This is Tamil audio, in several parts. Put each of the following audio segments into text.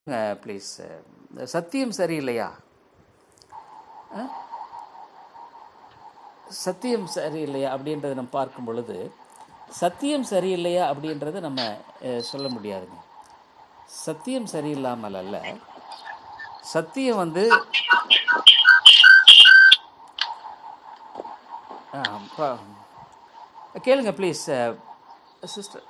ப்ளீஸ் சத்தியம் சரியில்லையா ஆ? சத்தியம் சரியில்லையா அப்படின்றத நம்ம பார்க்கும் பொழுது சத்தியம் சரியில்லையா அப்படின்றத நம்ம அஹ், சொல்ல முடியாதுங்க சத்தியம் சரியில்லாமல் அல்ல சத்தியம் வந்து ஆ, பா- கேளுங்க ப்ளீஸ் சிஸ்டர்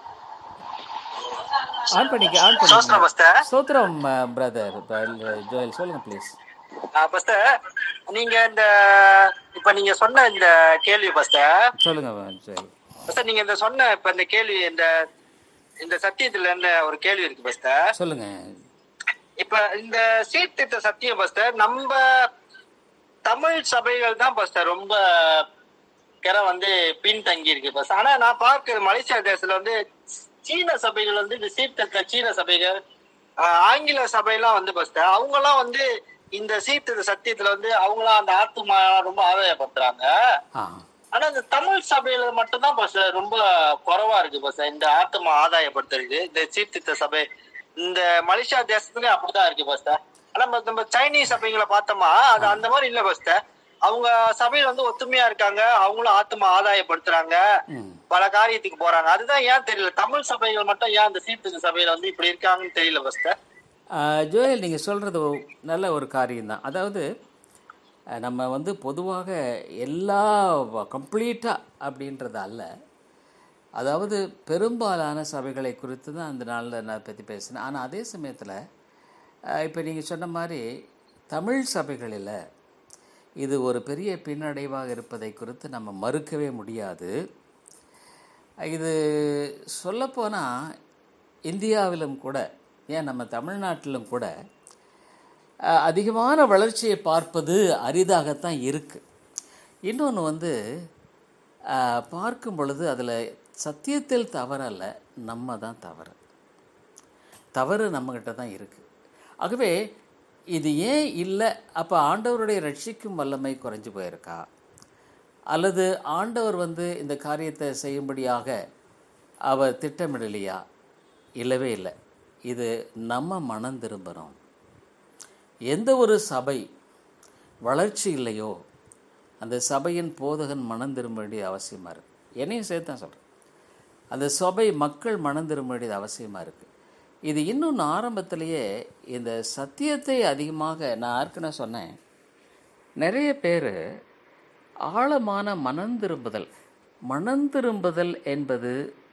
ஆன் பண்ணிக்க ஆன் சோஸ்திரம் பண்ணிக்க பஸ்டர் ஸ்தோத்திரம் பிரதர் ஜோயல் சொல்லுங்க ப்ளீஸ் பஸ்டர் நீங்க இந்த இப்ப நீங்க சொன்ன இந்த கேள்வி பஸ்டர் சொல்லுங்க ஜோயல் பஸ்டர் நீங்க இந்த சொன்ன இப்ப இந்த கேள்வி இந்த இந்த சத்தியத்துல என்ன ஒரு கேள்வி இருக்கு பஸ்டர் சொல்லுங்க இப்ப இந்த சீர்திருத்த சத்தியம் பஸ்டர் நம்ம தமிழ் சபைகள் தான் பஸ்டர் ரொம்ப கிற வந்து பின்தங்கி இருக்கு பஸ் ஆனா நான் பார்க்கிற மலேசியா தேசத்துல வந்து சீன சபைகள் வந்து இந்த சீர்திருத்த சீன சபைகள் ஆஹ், ஆங்கில சபையெல்லாம் வந்து பஸ்டர் அவங்க எல்லாம் வந்து இந்த சீர்திருத்த சத்தியத்துல வந்து அவங்களாம் அந்த ஆத்துமா ரொம்ப ஆதாயப்படுத்துறாங்க ஆ ஆனா இந்த தமிழ் சபையில மட்டும்தான் பஸ் ரொம்ப குறைவா இருக்கு பஸ் இந்த ஆத்மா ஆதாயப்படுத்துறது இந்த சீர்திருத்த சபை இந்த மலேசியா தேசத்துலயும் அப்படிதான் இருக்கு பஸ் ஆனா நம்ம- நம்ம சைனீஸ் சபைகளை பார்த்தோமா அது அந்த மாதிரி இல்ல பஸ் அவங்க சபையில வந்து ஒத்துமையா இருக்காங்க அவங்களும் ஆத்மா ஆதாயப்படுத்துறாங்க ம் பல காரியத்துக்கு போறாங்க அதுதான் ஏன் தெரியல தமிழ் சபைகள் மட்டும் ஏன் இந்த சீர்திருத்த சபையில வந்து இப்படி இருக்காங்கன்னு தெரியல பஸ் ஆ, ஜோயல் நீங்கள் சொல்கிறது நல்ல ஒரு காரியம்தான் அதாவது அஹ், நம்ம வந்து பொதுவாக எல்லா கம்ப்ளீட்டாக அப்படின்றது அல்ல அதாவது பெரும்பாலான சபைகளை குறித்து தான் அந்த நாளில் நான் பற்றி பேசினேன் ஆனால் அதே சமயத்தில் இப்போ நீங்கள் சொன்ன மாதிரி தமிழ் சபைகளில் இது ஒரு பெரிய பின்னடைவாக இருப்பதை குறித்து நம்ம மறுக்கவே முடியாது இது சொல்லப்போனால் இந்தியாவிலும் கூட ஏன் நம்ம தமிழ்நாட்டிலும் கூட அஹ், அதிகமான வளர்ச்சியை பார்ப்பது அரிதாகத்தான் இருக்குது இன்னொன்று வந்து அஹ், பார்க்கும் பொழுது அதில் சத்தியத்தில் தவறல்ல நம்ம தான் தவறு தவறு நம்மக்கிட்ட தான் இருக்குது ஆகவே இது ஏன் இல்லை அப்போ ஆண்டவருடைய ரட்சிக்கும் வல்லமை குறைஞ்சு போயிருக்கா அல்லது ஆண்டவர் வந்து இந்த காரியத்தை செய்யும்படியாக அவர் திட்டமிடலையா இல்லவே இல்லை இது நம்ம மனம் திரும்பணும் எந்த ஒரு சபை வளர்ச்சி இல்லையோ அந்த சபையின் போதகன் மனம் திரும்ப வேண்டியது அவசியமாக இருக்குது என்னையும் சேர்த்து தான் சொல்கிறேன் அந்த சபை மக்கள் மனம் திரும்ப வேண்டியது அவசியமாக இருக்குது இது இன்னொன்று ஆரம்பத்திலேயே இந்த சத்தியத்தை அதிகமாக நான் ஏற்கனவே சொன்னேன் நிறைய பேர் ஆழமான மனம் திரும்புதல் மனம் திரும்புதல் என்பது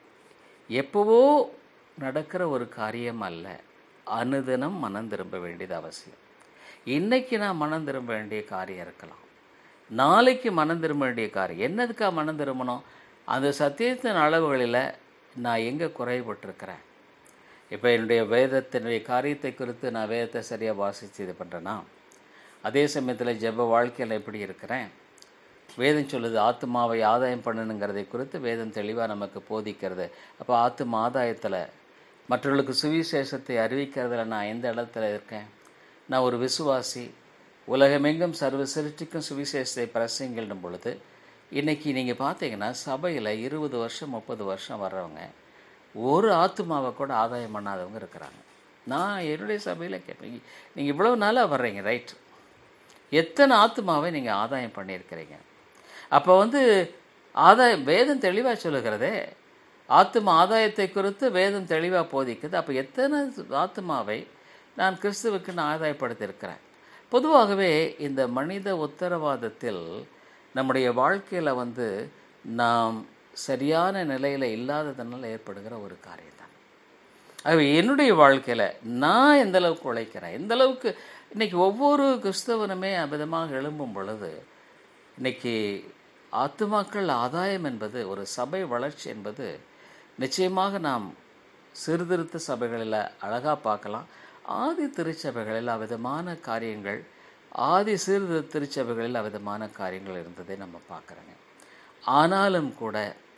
எப்போவோ நடக்கிற ஒரு காரியம் அல்ல அனுதினம் மனம் திரும்ப வேண்டியது அவசியம் இன்னைக்கு நான் மனம் திரும்ப வேண்டிய காரியம் இருக்கலாம் நாளைக்கு மனம் திரும்ப வேண்டிய காரியம் என்னதுக்காக மனம் திரும்பணும் அந்த சத்தியத்தின் அளவுகளில் நான் எங்கே குறைபட்டிருக்கிறேன் இப்போ என்னுடைய வேதத்தினுடைய காரியத்தை குறித்து நான் வேதத்தை சரியாக வாசித்து இது பண்ணுறேன்னா அதே சமயத்தில் ஜெப வாழ்க்கையில் எப்படி இருக்கிறேன் வேதம் சொல்லுது ஆத்மாவை ஆதாயம் பண்ணணுங்கிறதை குறித்து வேதம் தெளிவாக நமக்கு போதிக்கிறது அப்போ ஆத்ம ஆதாயத்தில் மற்றவர்களுக்கு சுவிசேஷத்தை அறிவிக்கிறதுல நான் எந்த இடத்துல இருக்கேன் நான் ஒரு விசுவாசி உலகமெங்கும் சர்வ சிருஷ்டிக்கும் சுவிசேஷத்தை பிரசங்கிடும் பொழுது இன்றைக்கி நீங்கள் பார்த்தீங்கன்னா சபையில் இருபது வருஷம் முப்பது வருஷம் வர்றவங்க ஒரு ஆத்மாவை கூட ஆதாயம் பண்ணாதவங்க இருக்கிறாங்க நான் என்னுடைய சபையில் கேட்பேன் நீங்கள் இவ்வளோ நாளாக வர்றீங்க ரைட் எத்தனை ஆத்மாவை நீங்கள் ஆதாயம் பண்ணியிருக்கிறீங்க அப்போ வந்து ஆதாயம் வேதம் தெளிவாக சொல்லுகிறதே ஆத்ம ஆதாயத்தை குறித்து வேதம் தெளிவாக போதிக்குது அப்போ எத்தனை ஆத்மாவை நான் கிறிஸ்துவுக்கு நான் ஆதாயப்படுத்தியிருக்கிறேன் பொதுவாகவே இந்த மனித உத்தரவாதத்தில் நம்முடைய வாழ்க்கையில் வந்து நாம் சரியான நிலையில் இல்லாததுனால ஏற்படுகிற ஒரு காரியம் தான் ஆகவே என்னுடைய வாழ்க்கையில் நான் எந்த அளவுக்கு உழைக்கிறேன் எந்த அளவுக்கு இன்னைக்கு ஒவ்வொரு கிறிஸ்தவனுமே அமிதமாக எழும்பும் பொழுது இன்னைக்கு ஆத்துமாக்கள் ஆதாயம் என்பது ஒரு சபை வளர்ச்சி என்பது நிச்சயமாக நாம் சீர்திருத்த சபைகளில் அழகாக பார்க்கலாம் ஆதி திருச்சபைகளில் அவ்விதமான காரியங்கள் ஆதி சீர்திருத்த திருச்சபைகளில் அவ்விதமான காரியங்கள் இருந்ததை நம்ம பார்க்குறோங்க ஆனாலும் கூட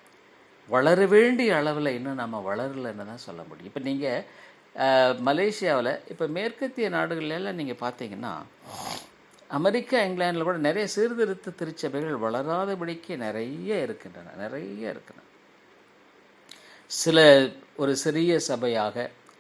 வளர வேண்டிய அளவில் இன்னும் நம்ம வளரலைன்னு தான் சொல்ல முடியும் இப்போ நீங்கள் மலேசியாவில் இப்போ மேற்கத்திய நாடுகளெல்லாம் நீங்கள் பார்த்தீங்கன்னா அமெரிக்கா இங்கிலாந்தில் கூட நிறைய சீர்திருத்த திருச்சபைகள் வளராதபடிக்கு நிறைய இருக்கின்றன நிறைய இருக்கின்றன சில ஒரு சிறிய சபையாக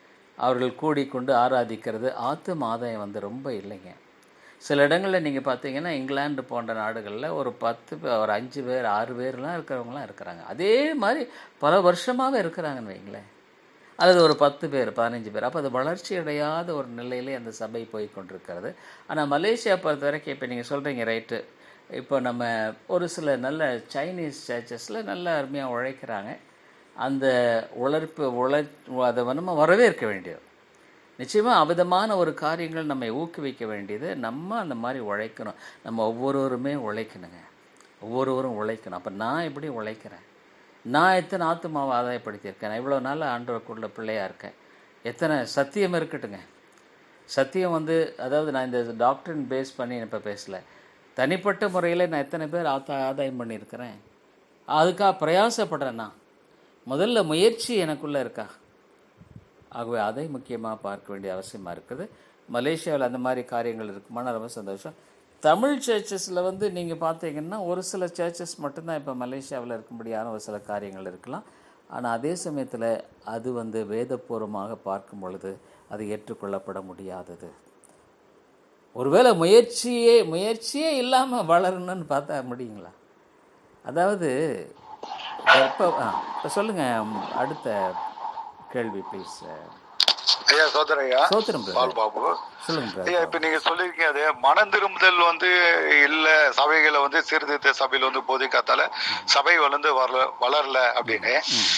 அவர்கள் கூடிக்கொண்டு ஆராதிக்கிறது ஆத்தும ஆதாயம் வந்து ரொம்ப இல்லைங்க சில இடங்களில் நீங்கள் பார்த்தீங்கன்னா இங்கிலாந்து போன்ற நாடுகளில் ஒரு பத்து பே- ஒரு அஞ்சு பேர் ஆறு பேர்லாம் இருக்கிறவங்களாம் இருக்கிறாங்க அதே மாதிரி பல வருஷமாகவே இருக்கிறாங்கன்னு வைங்களேன் அல்லது ஒரு பத்து பேர் பதினஞ்சு பேர் அப்போ அது வளர்ச்சி அடையாத ஒரு நிலையிலே அந்த சபை போய் கொண்டிருக்கிறது ஆனால் மலேசியா பொறுத்த வரைக்கும் இப்போ நீங்கள் சொல்கிறீங்க ரைட்டு இப்போ நம்ம ஒரு சில நல்ல சைனீஸ் சர்ச்சஸில் நல்ல அருமையாக உழைக்கிறாங்க அந்த உழைப்பு உழை அதை வந்து நம்ம வரவேற்க வேண்டியது நிச்சயமாக அவிதமான ஒரு காரியங்கள் நம்மை ஊக்குவிக்க வேண்டியது நம்ம அந்த மாதிரி உழைக்கணும் நம்ம ஒவ்வொருவருமே உழைக்கணுங்க ஒவ்வொருவரும் உழைக்கணும் அப்போ நான் எப்படி உழைக்கிறேன் நான் எத்தனை ஆத்துமாவை ஆதாயப்படுத்தியிருக்கேன் நான் இவ்வளோ நாள் ஆண்டவருக்குள்ள பிள்ளையாக இருக்கேன் எத்தனை சத்தியம் இருக்கட்டுங்க சத்தியம் வந்து அதாவது நான் இந்த டாக்டரின் பேஸ் பண்ணி இப்போ பேசல தனிப்பட்ட முறையில் நான் எத்தனை பேர் ஆத்தா ஆதாயம் பண்ணியிருக்கிறேன் அதுக்காக பிரயாசப்படுறேன்னா முதல்ல முயற்சி எனக்குள்ளே இருக்கா ஆகவே அதை முக்கியமாக பார்க்க வேண்டிய அவசியமாக இருக்குது மலேசியாவில் அந்த மாதிரி காரியங்கள் இருக்குமானா ரொம்ப சந்தோஷம் தமிழ் சர்ச்சஸில் வந்து நீங்கள் பார்த்தீங்கன்னா ஒரு சில சர்ச்சஸ் மட்டும்தான் இப்போ மலேசியாவில் இருக்கும்படியான ஒரு சில காரியங்கள் இருக்கலாம் ஆனால் அதே சமயத்தில் அது வந்து வேதபூர்வமாக பார்க்கும் பொழுது அது ஏற்றுக்கொள்ளப்பட முடியாதது ஒருவேளை முயற்சியே முயற்சியே இல்லாமல் வளரணும்னு பார்த்தா முடியுங்களா அதாவது கர்ப்ப ஆ இப்போ சொல்லுங்கள் அடுத்த கேள்வி ப்ளீஸ் ஐயா சோதரையா சோத்திரம் brother. பால் பாபு சொல்லுங்க brother. ஐயா இப்ப நீங்க சொல்லிருக்கீங்க அது மனம் திரும்புதல் வந்து இல்ல சபைகளை வந்து சீர்திருத்த சபையில வந்து போதிக்காத்தால சபை வளர்ந்து வரல வளரல அப்படின்னு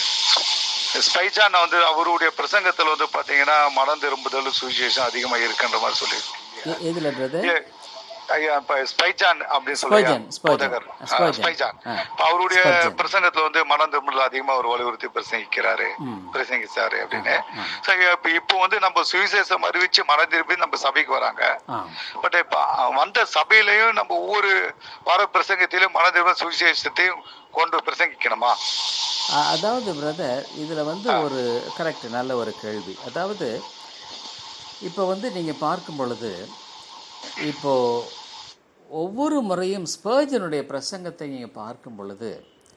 ஸ்பைஜான் வந்து அவருடைய பிரசங்கத்துல வந்து பாத்தீங்கன்னா மனம் திரும்புதல் சுவிசேஷம் அதிகமா இருக்குன்ற மாதிரி சொல்லியிருக்கீங்க எ- எதுல பிரதர் ஐயா, ஐயா இப்ப ஸ்பைஜான் அப்படின்னு ஸ்பைஜான், சொல்லி ஸ்பைஜான். போதகர் ஆ, ஸ்பைஜான். ஸ்பைஜான் ஆ. இப்ப அவருடைய ஸ்பைஜான். பிரசங்கத்துல வந்து மனம் திரும்புதல் அதிகமா அவர் வலியுறுத்தி பிரசங்கிக்கிறாரு ம். பிரசங்கிச்சாரு அப்படின்னு சரி இப்ப இப்போ வந்து நம்ம சுவிசேஷம் அறிவிச்சு மனம் திரும்பி நம்ம சபைக்கு வராங்க ஆ பட் இப்ப வந்த சபையிலையும் நம்ம ஒவ்வொரு வார பிரசங்கத்திலும் மன திரும்ப சுவிசேஷத்தையும் கொண்டு பிரசங்கிக்கணுமா அ- அதாவது பிரதர் இதில் வந்து ஒரு கரெக்ட் நல்ல ஒரு கேள்வி அதாவது இப்போ வந்து நீங்கள் பார்க்கும் பொழுது இப்போ ஒவ்வொரு முறையும் ஸ்பர்ஜனுடைய பிரசங்கத்தை நீங்கள் பார்க்கும் பொழுது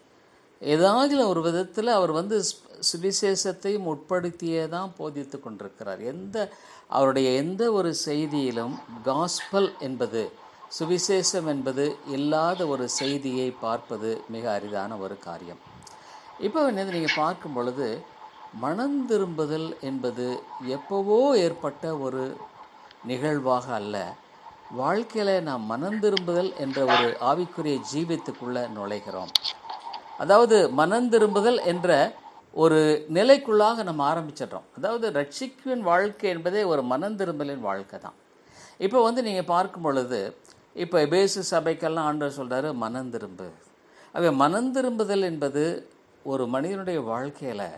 ஏதாவது ஒரு விதத்தில் அவர் வந்து ஸ்ப- சுவிசேஷத்தையும் உட்படுத்தியே தான் போதித்து கொண்டிருக்கிறார் எந்த அவருடைய எந்த ஒரு செய்தியிலும் காஸ்பல் என்பது சுவிசேஷம் என்பது இல்லாத ஒரு செய்தியை பார்ப்பது மிக அரிதான ஒரு காரியம் இப்போ வந்து நீங்கள் பார்க்கும் பொழுது மனம் திரும்புதல் என்பது எப்போவோ ஏற்பட்ட ஒரு நிகழ்வாக அல்ல வாழ்க்கையில் நாம் மனம் திரும்புதல் என்ற ஒரு ஆவிக்குரிய ஜீவியத்துக்குள்ளே நுழைகிறோம் அதாவது மனம் திரும்புதல் என்ற ஒரு நிலைக்குள்ளாக நம்ம ஆரம்பிச்சிடுறோம் அதாவது ரட்சிக்கின் வாழ்க்கை என்பதே ஒரு மனம் திரும்பலின் வாழ்க்கை தான் இப்போ வந்து நீங்கள் பார்க்கும் பொழுது இப்போ பேசு சபைக்கெல்லாம் ஆண்டவர் சொல்கிறாரு மனம் திரும்பு அவை மனம் திரும்புதல் என்பது ஒரு மனிதனுடைய வாழ்க்கையில்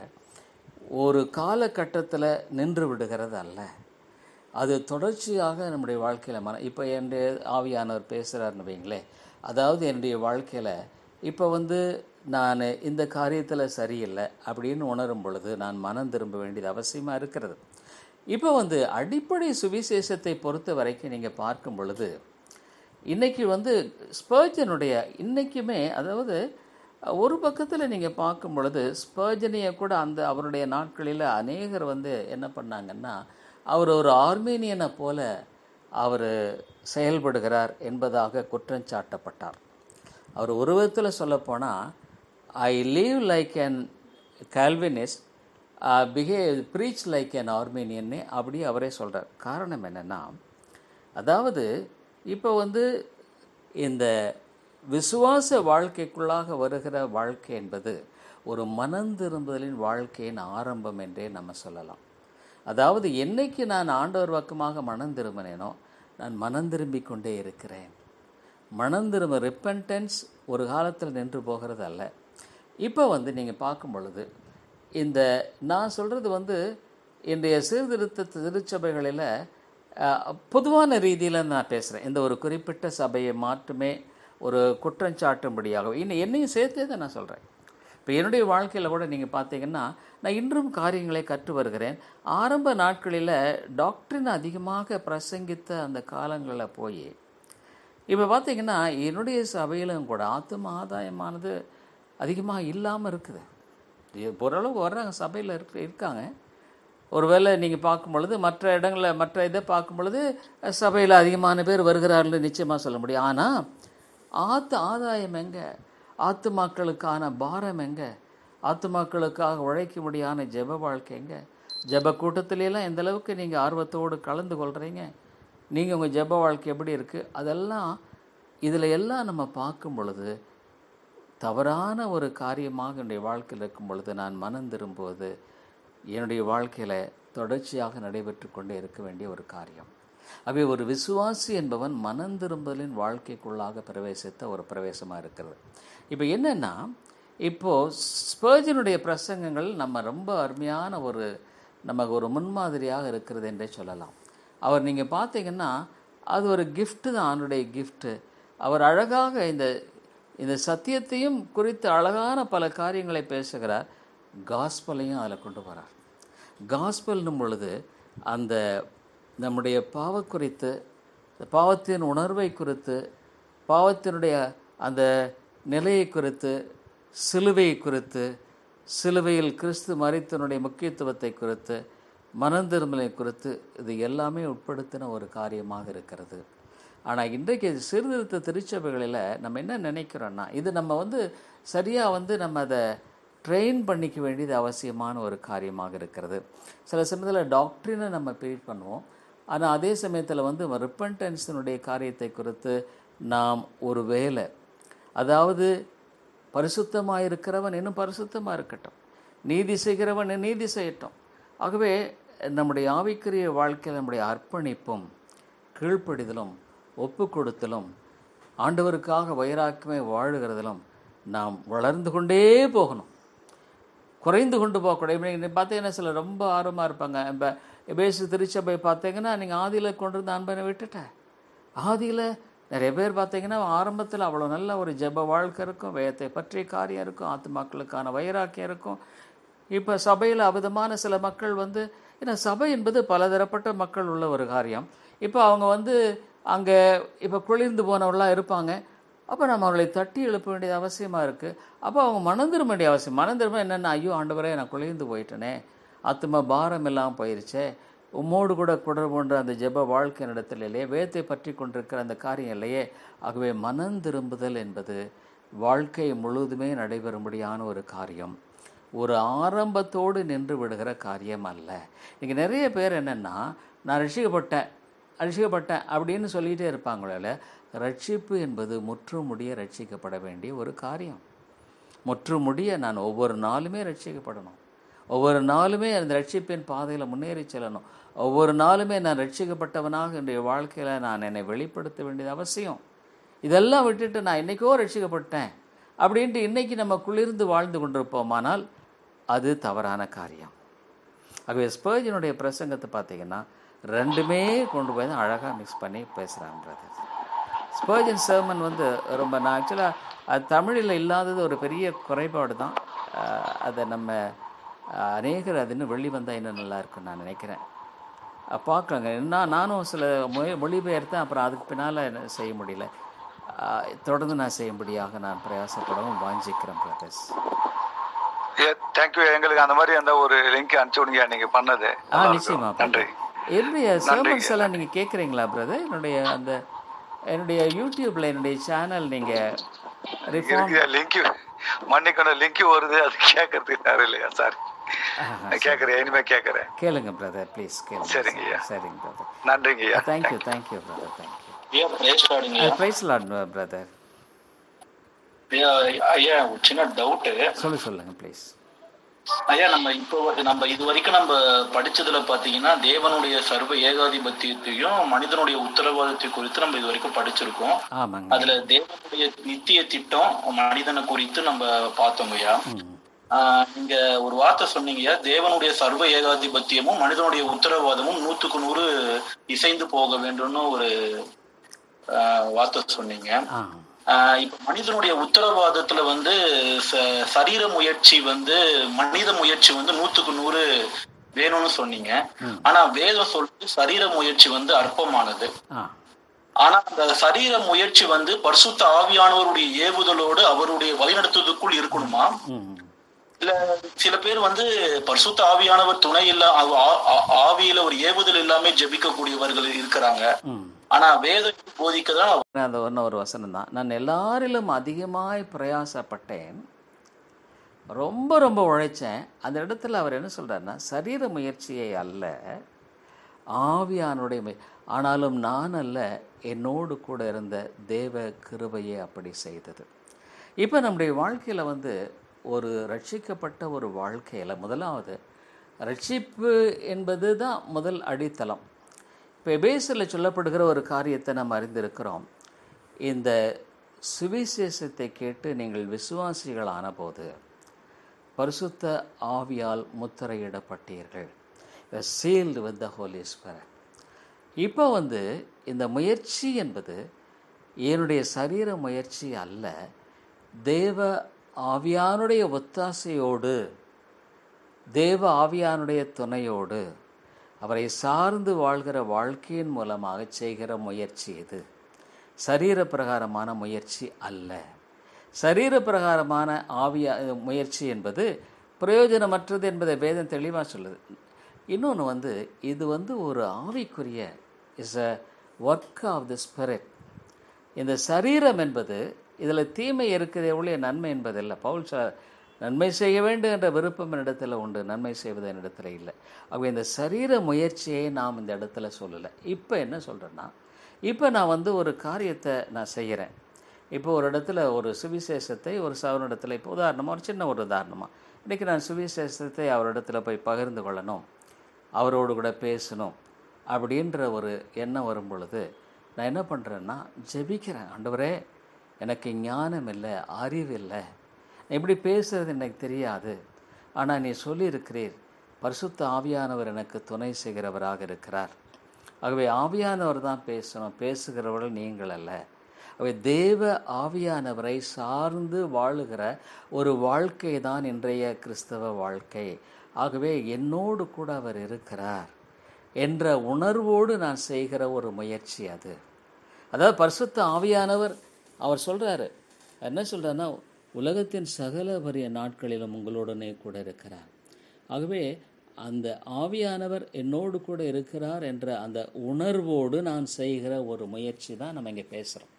ஒரு காலகட்டத்தில் நின்று விடுகிறது அல்ல அது தொடர்ச்சியாக நம்முடைய வாழ்க்கையில் மன இப்போ என்னுடைய ஆவியானவர் பேசுகிறாருன்னு வைங்களேன் அதாவது என்னுடைய வாழ்க்கையில் இப்போ வந்து நான் இந்த காரியத்தில் சரியில்லை அப்படின்னு உணரும் பொழுது நான் மனம் திரும்ப வேண்டியது அவசியமாக இருக்கிறது இப்போ வந்து அடிப்படை சுவிசேஷத்தை பொறுத்த வரைக்கும் நீங்கள் பார்க்கும் பொழுது இன்னைக்கு வந்து ஸ்பர்ஜனுடைய இன்னைக்குமே அதாவது ஒரு பக்கத்தில் நீங்கள் பார்க்கும் பொழுது ஸ்பர்ஜனையை கூட அந்த அவருடைய நாட்களில் அநேகர் வந்து என்ன பண்ணாங்கன்னா அவர் ஒரு ஆர்மீனியனை போல அவர் செயல்படுகிறார் என்பதாக குற்றம் சாட்டப்பட்டார் அவர் ஒரு விதத்தில் சொல்லப்போனால் I live like an Calvinist behave preach like an ஆர்மீனியன்னு அப்படி அவரே சொல்கிறார் காரணம் என்னென்னா அதாவது இப்போ வந்து இந்த விசுவாச வாழ்க்கைக்குள்ளாக வருகிற வாழ்க்கை என்பது ஒரு மனம் திரும்புதலின் வாழ்க்கையின் ஆரம்பம் என்றே நம்ம சொல்லலாம் அதாவது என்னைக்கு நான் ஆண்டவர் பக்கமாக மனம் திரும்பினேனோ நான் மனம் திரும்பிக் கொண்டே இருக்கிறேன் மனம் திரும்ப ரிப்பன்டன்ஸ் ஒரு காலத்தில் நின்று போகிறது அல்ல இப்போ வந்து நீங்கள் பார்க்கும் பொழுது இந்த நான் சொல்கிறது வந்து இன்றைய சீர்திருத்த திருச்சபைகளில் அஹ், பொதுவான ரீதியில் நான் பேசுகிறேன் இந்த ஒரு குறிப்பிட்ட சபையை மாற்றுமே ஒரு குற்றஞ்சாட்டும்படியாக இன்னும் என்னையும் சேர்த்தே தான் நான் சொல்கிறேன் இப்போ என்னுடைய வாழ்க்கையில் கூட நீங்கள் பார்த்தீங்கன்னா நான் இன்றும் காரியங்களை கற்று வருகிறேன் ஆரம்ப நாட்களில் டாக்டரின் அதிகமாக பிரசங்கித்த அந்த காலங்களில் போய் இப்போ பார்த்தீங்கன்னா என்னுடைய சபையிலும் கூட ஆத்தும ஆதாயமானது அதிகமாக இல்லாமல் இருக்குது இது ஓரளவு வர்றாங்க சபையில் இருக்க இருக்காங்க ஒருவேளை நீங்கள் பார்க்கும் பொழுது மற்ற இடங்களில் மற்ற இதை பார்க்கும் பொழுது சபையில் அதிகமான பேர் வருகிறார்கள் நிச்சயமாக சொல்ல முடியும் ஆனால் ஆத்து ஆதாயம் எங்கே ஆத்துமாக்களுக்கான பாரம் எங்கே ஆத்துமாக்களுக்காக உழைக்க முடியான ஜெப வாழ்க்கை எங்கே ஜெப கூட்டத்திலெல்லாம் எந்த அளவுக்கு நீங்கள் ஆர்வத்தோடு கலந்து கொள்கிறீங்க நீங்கள் உங்கள் ஜெப வாழ்க்கை எப்படி இருக்குது அதெல்லாம் இதில் எல்லாம் நம்ம பார்க்கும் பொழுது தவறான ஒரு காரியமாக என்னுடைய வாழ்க்கையில் இருக்கும் பொழுது நான் மனம் திரும்புவது என்னுடைய வாழ்க்கையில் தொடர்ச்சியாக நடைபெற்று கொண்டே இருக்க வேண்டிய ஒரு காரியம் அவை ஒரு விசுவாசி என்பவன் மனம் திரும்பலின் வாழ்க்கைக்குள்ளாக பிரவேசித்த ஒரு பிரவேசமாக இருக்கிறது இப்போ என்னென்னா இப்போது ஸ்பர்ஜனுடைய பிரசங்கங்கள் நம்ம ரொம்ப அருமையான ஒரு நமக்கு ஒரு முன்மாதிரியாக இருக்கிறது என்றே சொல்லலாம் அவர் நீங்கள் பார்த்தீங்கன்னா அது ஒரு கிஃப்ட்டு தான் அவனுடைய கிஃப்ட்டு அவர் அழகாக இந்த இந்த சத்தியத்தையும் குறித்து அழகான பல காரியங்களை பேசுகிறார் காஸ்பலையும் அதில் கொண்டு வரார் காஸ்பல்னும் பொழுது அந்த நம்முடைய பாவ குறித்து பாவத்தின் உணர்வை குறித்து பாவத்தினுடைய அந்த நிலையை குறித்து சிலுவை குறித்து சிலுவையில் கிறிஸ்து மறித்தனுடைய முக்கியத்துவத்தை குறித்து மனந்திருமலை குறித்து இது எல்லாமே உட்படுத்தின ஒரு காரியமாக இருக்கிறது ஆனால் இன்றைக்கு சீர்திருத்த திருச்சபைகளில் நம்ம என்ன நினைக்கிறோன்னா இது நம்ம வந்து சரியாக வந்து நம்ம அதை ட்ரெயின் பண்ணிக்க வேண்டியது அவசியமான ஒரு காரியமாக இருக்கிறது சில சமயத்தில் டாக்டரினை நம்ம ப்ரீட் பண்ணுவோம் ஆனால் அதே சமயத்தில் வந்து ரிப்பன்டன்ஸினுடைய காரியத்தை குறித்து நாம் ஒரு வேலை அதாவது பரிசுத்தமாக இருக்கிறவன் இன்னும் பரிசுத்தமாக இருக்கட்டும் நீதி செய்கிறவன் நீதி செய்யட்டும் ஆகவே நம்முடைய ஆவிக்குரிய வாழ்க்கையில் நம்முடைய அர்ப்பணிப்பும் கீழ்ப்படிதலும் ஒப்பு கொடுத்தலும் ஆண்டவருக்காக வைராக்கியமே வாழுகிறதிலும் நாம் வளர்ந்து கொண்டே போகணும் குறைந்து கொண்டு போகக்கூடாது இப்போ பார்த்தீங்கன்னா சில ரொம்ப ஆர்வமாக இருப்பாங்க இப்போ எபேசு திருச்சபை பார்த்தீங்கன்னா நீங்கள் ஆதியில் கொண்டு வந்து அன்பனை விட்டுட்டேன் ஆதியில் நிறைய பேர் பார்த்தீங்கன்னா ஆரம்பத்தில் அவ்வளோ நல்ல ஒரு ஜெப வாழ்க்கை இருக்கும் வேதத்தை பற்றிய காரியம் இருக்கும் ஆத்துமாக்களுக்கான வைராக்கியம் இருக்கும் இப்போ சபையில் அவிதமான சில மக்கள் வந்து ஏன்னா சபை என்பது பலதரப்பட்ட மக்கள் உள்ள ஒரு காரியம் இப்போ அவங்க வந்து அங்கே இப்போ குளிர்ந்து போனவர்களாக இருப்பாங்க அப்போ நம்ம அவர்களை தட்டி எழுப்ப வேண்டியது அவசியமாக இருக்குது அப்போ அவங்க மனம் திரும்ப வேண்டிய அவசியம் மனம் திரும்ப என்னென்ன ஐயோ ஆண்டவரே நான் குளிர்ந்து போயிட்டேனே ஆத்மா பாரம் எல்லாம் போயிருச்சே உம்மோடு கூட தொடர்புன்ற அந்த ஜெப வாழ்க்கை நடத்தல் இல்லையே வேதத்தை பற்றி கொண்டிருக்கிற அந்த காரியம் இல்லையே ஆகவே மனம் திரும்புதல் என்பது வாழ்க்கை முழுவதுமே நடைபெறும்படியான ஒரு காரியம் ஒரு ஆரம்பத்தோடு நின்று விடுகிற காரியம் அல்ல இங்கே நிறைய பேர் என்னென்னா நான் ரசிக்கப்பட்டேன் ரட்சிக்கப்பட்டேன் அப்படின்னு சொல்லிகிட்டே இருப்பாங்களே ரட்சிப்பு என்பது முற்றுமுடிய ரட்சிக்கப்பட வேண்டிய ஒரு காரியம் முற்றுமுடிய நான் ஒவ்வொரு நாளுமே ரட்சிக்கப்படணும் ஒவ்வொரு நாளுமே அந்த ரட்சிப்பின் பாதையில் முன்னேறி செல்லணும் ஒவ்வொரு நாளுமே நான் ரட்சிக்கப்பட்டவனாக என்னுடைய வாழ்க்கையில் நான் என்னை வெளிப்படுத்த வேண்டியது அவசியம் இதெல்லாம் விட்டுட்டு நான் இன்றைக்கோ ரட்சிக்கப்பட்டேன் அப்படின்ட்டு இன்றைக்கி நம்ம குளிர்ந்து வாழ்ந்து கொண்டிருப்போமானால் அது தவறான காரியம் ஆகவே ஸ்பர்ஜனுடைய பிரசங்கத்தை பார்த்தீங்கன்னா ரெண்டுமே கொண்டு போய் தான் அழகாக மிக்ஸ் பண்ணி பேசுகிறான்றது ஸ்பர்ஜன் சர்மன் வந்து ரொம்ப நான் ஆக்சுவலாக அது தமிழில் இல்லாதது ஒரு பெரிய குறைபாடு தான் அஹ் அதை நம்ம அஹ், அநேகர் அது இன்னும் வெளி வந்தால் இன்னும் நல்லா இருக்கும்னு நான் நினைக்கிறேன் அஹ் பார்க்கலாங்க நான் நானும் சில மொழி மொழிபெயர்த்தேன் அப்புறம் அதுக்கு பின்னால் என்ன செய்ய முடியல அஹ், தொடர்ந்து நான் செய்யும்படியாக நான் பிரயாசப்படவும் வாஞ்சிக்கிறேன் பிரதர்ஸ் தேங்க்யூ எங்களுக்கு அந்த மாதிரி அந்த ஒரு லிங்க் அனுப்பிச்சு விடுங்க நீங்க பண்ணது ஆ நல்லா இருக்கும். நிச்சயமா நன்றி என்னுடைய சர்மன்ஸ் எல்லாம் நீங்கள் கேட்குறீங்களா பிரதர் என்னுடைய அந்த என்னுடைய யூடியூப்பில் என்னுடைய சேனல் நீங்கள் ரிஃபார்ம் இருக்கு லிங்க் மன்னிக்கணும் லிங்க் வருது அது கேட்கறதுக்கு நேரம் இல்லையா சாரி நான் கேட்கறேன் இனிமே கேட்கறேன் கேளுங்க பிரதர் ப்ளீஸ் கேளுங்க சரிங்க ஐயா. சரிங்க பிரதர் நன்றிங்க ஐயா தேங்க்யூ தேங்க்யூ பிரதர் தேங்க்யூ ஐயா பிரேஸ் கார்டுங்க ப்ரைஸ் லாட் பிரதர் ஐயா ஐயா ஒரு சின்ன டவுட்டு சொல்லு சொல்லுங்க ப்ளீஸ் ஐயா நம்ம இப்போ நம்ம இது வரைக்கும் நம்ம படிச்சதுல பாத்தீங்கன்னா தேவனுடைய சர்வ ஏகாதிபத்தியத்தையும் மனிதனுடைய உத்தரவாதத்தை குறித்து நம்ம இது வரைக்கும் படிச்சிருக்கோம் ஆமாங்க அதுல தேவனுடைய நித்திய திட்டம் மனிதனை குறித்து நம்ம பார்த்தோங்க ஐயா ம் ஆஹ் நீங்க ஒரு வார்த்தை சொன்னீங்கய்யா தேவனுடைய சர்வ ஏகாதிபத்தியமும் மனிதனுடைய உத்தரவாதமும் நூத்துக்கு நூறு இசைந்து போக வேண்டும்னு ஒரு ஆஹ் வார்த்தை சொன்னீங்க ஆ ஆஹ் இப்ப மனிதனுடைய உத்தரவாதத்துல வந்து ச- சரீர முயற்சி வந்து மனித முயற்சி வந்து நூத்துக்கு நூறு வேணும்னு சொன்னீங்க ஆனா வேதம் சொல்றது சரீர முயற்சி வந்து அற்பமானது ஆ ஆனா அந்த சரீர முயற்சி வந்து பரிசுத்த ஆவியானவருடைய ஏவுதலோடு அவருடைய வழிநடத்துவதற்குள் இருக்கணுமா ம் இல்ல சில பேர் வந்து பரிசுத்த ஆவியானவர் துணை இல்ல ஆ- ஆ- ஆ- ஆவியில ஒரு ஏவுதல் இல்லாம ஜெபிக்கக்கூடியவர்கள் இருக்கிறாங்க ம் ஆனா வேதம் போதிக்கதான் அந்த ஒன்று ஒரு வசனம் தான் நான் எல்லாரிலும் அதிகமாய் பிரயாசப்பட்டேன் ரொம்ப ரொம்ப உழைச்சேன் அந்த இடத்துல அவர் என்ன சொல்றாருன்னா சரீர முயற்சியை அல்ல ஆவியானுடைய முய- ஆனாலும் நான் அல்ல என்னோடு கூட இருந்த தேவ கிருபையை அப்படி செய்தது இப்போ நம்முடைய வாழ்க்கையில் வந்து ஒரு ரட்சிக்கப்பட்ட ஒரு வாழ்க்கையில் முதலாவது ரட்சிப்பு என்பது தான் முதல் அடித்தளம் இப்போ எபேசில் சொல்லப்படுகிற ஒரு காரியத்தை நம்ம அறிந்திருக்கிறோம் இந்த சுவிசேஷத்தை கேட்டு நீங்கள் விசுவாசிகளான போது பரிசுத்த ஆவியால் முத்திரையிடப்பட்டீர்கள் sealed with the Holy Spirit இப்போ வந்து இந்த முயற்சி என்பது என்னுடைய சரீர முயற்சி அல்ல தேவ ஆவியானுடைய ஒத்தாசையோடு தேவ ஆவியானுடைய துணையோடு அவரை சார்ந்து வாழ்கிற வாழ்க்கையின் மூலமாக செய்கிற முயற்சி இது சரீர பிரகாரமான முயற்சி அல்ல சரீர பிரகாரமான ஆவியா முயற்சி என்பது பிரயோஜனமற்றது என்பதை வேதம் தெளிவாக சொல்லுது இன்னொன்று வந்து இது வந்து ஒரு ஆவிக்குரிய is a work of the spirit இந்த சரீரம் என்பது இதில் தீமை இருக்கிறதே ஒழிய நன்மை என்பதில்லை பவுல் சார் நன்மை செய்ய வேண்டும் என்ற விருப்பம் என்னிடத்துல உண்டு நன்மை செய்வது என்னிடத்துல இல்லை ஆகவே இந்த சரீர முயற்சியை நாம் இந்த இடத்துல சொல்லலை இப்போ என்ன சொல்கிறேன்னா இப்போ நான் வந்து ஒரு காரியத்தை நான் செய்கிறேன் இப்போ ஒரு இடத்துல ஒரு சுவிசேஷத்தை ஒரு சவனிடத்தில் இப்போ உதாரணமாக ஒரு சின்ன ஒரு உதாரணமாக இன்றைக்கி நான் சுவிசேஷத்தை அவரிடத்துல போய் பகிர்ந்து கொள்ளணும் அவரோடு கூட பேசணும் அப்படின்ற ஒரு எண்ணம் வரும் பொழுது நான் என்ன பண்ணுறேன்னா ஜெபிக்கிறேன் ஆண்டவரே எனக்கு ஞானம் இல்லை அறிவு இல்லை எப்படி பேசுறது எனக்கு தெரியாது ஆனால் நீ சொல்லியிருக்கிறீர் பரிசுத்த ஆவியானவர் எனக்கு துணை செய்கிறவராக இருக்கிறார் ஆகவே ஆவியானவர் தான் பேசணும் பேசுகிறவர்கள் நீங்கள் அல்ல ஆகவே தேவ ஆவியானவரை சார்ந்து வாழுகிற ஒரு வாழ்க்கை தான் இன்றைய கிறிஸ்தவ வாழ்க்கை ஆகவே என்னோடு கூட அவர் இருக்கிறார் என்ற உணர்வோடு நான் செய்கிற ஒரு முயற்சி அது அதாவது பரிசுத்த ஆவியானவர் அவர் சொல்கிறாரு என்ன சொல்கிறாருன்னா உலகத்தின் சகல வரிய நாட்களிலும் உங்களுடனே கூட இருக்கிறார் ஆகவே அந்த ஆவியானவர் என்னோடு கூட இருக்கிறார் என்ற அந்த உணர்வோடு நான் செய்கிற ஒரு முயற்சி தான் நம்ம இங்கே பேசுகிறோம்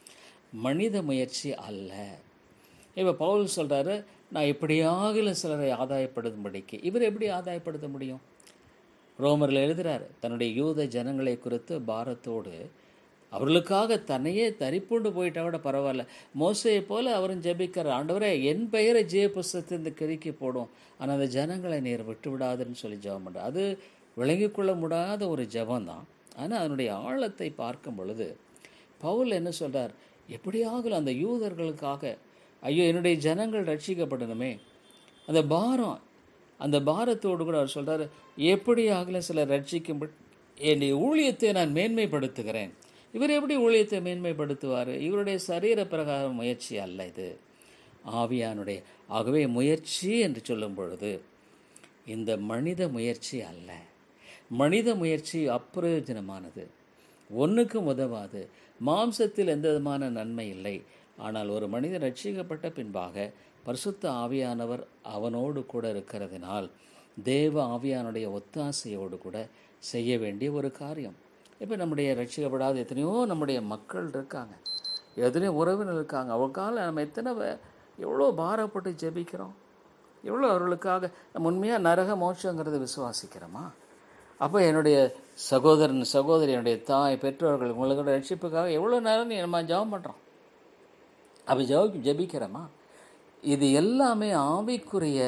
மனித முயற்சி அல்ல இப்போ பவுல் சொல்கிறாரு நான் எப்படியாக சிலரை ஆதாயப்படுத்தும்படிக்கு இவர் எப்படி ஆதாயப்படுத்த முடியும் ரோமரில் எழுதுகிறார் தன்னுடைய யூத ஜனங்களை குறித்து பாரத்தோடு அவர்களுக்காக தன்னையே தரிப்புண்டு போயிட்டா கூட பரவாயில்ல மோசையை போல அவரும் ஜெபிக்கிற ஆண்டவரே என் பெயரை ஜெய புஸ்தத்தை இந்த கிறுக்கி போடும் ஆனால் அந்த ஜனங்களை நீர் விட்டு விடாதுன்னு சொல்லி ஜெபம் பண்ணுற அது விளங்கிக் கொள்ள முடியாத ஒரு ஜெபம் தான் ஆனால் அதனுடைய ஆழத்தை பார்க்கும் பொழுது பவுல் என்ன சொல்றார் எப்படியாகலும் அந்த யூதர்களுக்காக ஐயோ என்னுடைய ஜனங்கள் ரட்சிக்கப்படணுமே அந்த பாரம் அந்த பாரத்தோடு கூட அவர் சொல்றாரு எப்படியாகலும் சிலர் ரட்சிக்கும்படி என்னுடைய ஊழியத்தை நான் மேன்மைப்படுத்துகிறேன் இவர் எப்படி ஊழியத்தை மேன்மைப்படுத்துவார் இவருடைய சரீர பிரகார முயற்சி அல்ல இது ஆவியானுடைய ஆகவே முயற்சி என்று சொல்லும் பொழுது இந்த மனித முயற்சி அல்ல மனித முயற்சி அப்பிரயோஜனமானது ஒன்றுக்கும் உதவாது மாம்சத்தில் எந்த விதமான நன்மை இல்லை ஆனால் ஒரு மனிதன் ரட்சிக்கப்பட்ட பின்பாக பரிசுத்த ஆவியானவர் அவனோடு கூட இருக்கிறதினால் தேவ ஆவியானுடைய ஒத்தாசையோடு கூட செய்ய வேண்டிய ஒரு காரியம் இப்போ நம்முடைய ரட்சிக்கப்படாத எத்தனையோ நம்முடைய மக்கள் இருக்காங்க எத்தனையோ உறவினர் இருக்காங்க அவங்களுக்காக நம்ம எத்தனை வே- எவ்வளோ பாரப்பட்டு ஜெபிக்கிறோம் எவ்வளோ அவர்களுக்காக நம்ம உண்மையாக நரக மோட்சங்கிறத விசுவாசிக்கிறோமா அப்போ என்னுடைய சகோதரன் சகோதரி என்னுடைய தாய் பெற்றோர்கள் உங்களோட ரட்சிப்புக்காக எவ்வளோ நேரம் நீ நம்ம ஜெபம் பண்ணுறோம் அப்போ ஜெப ஜெபிக்கிறோமா இது எல்லாமே ஆவிக்குரிய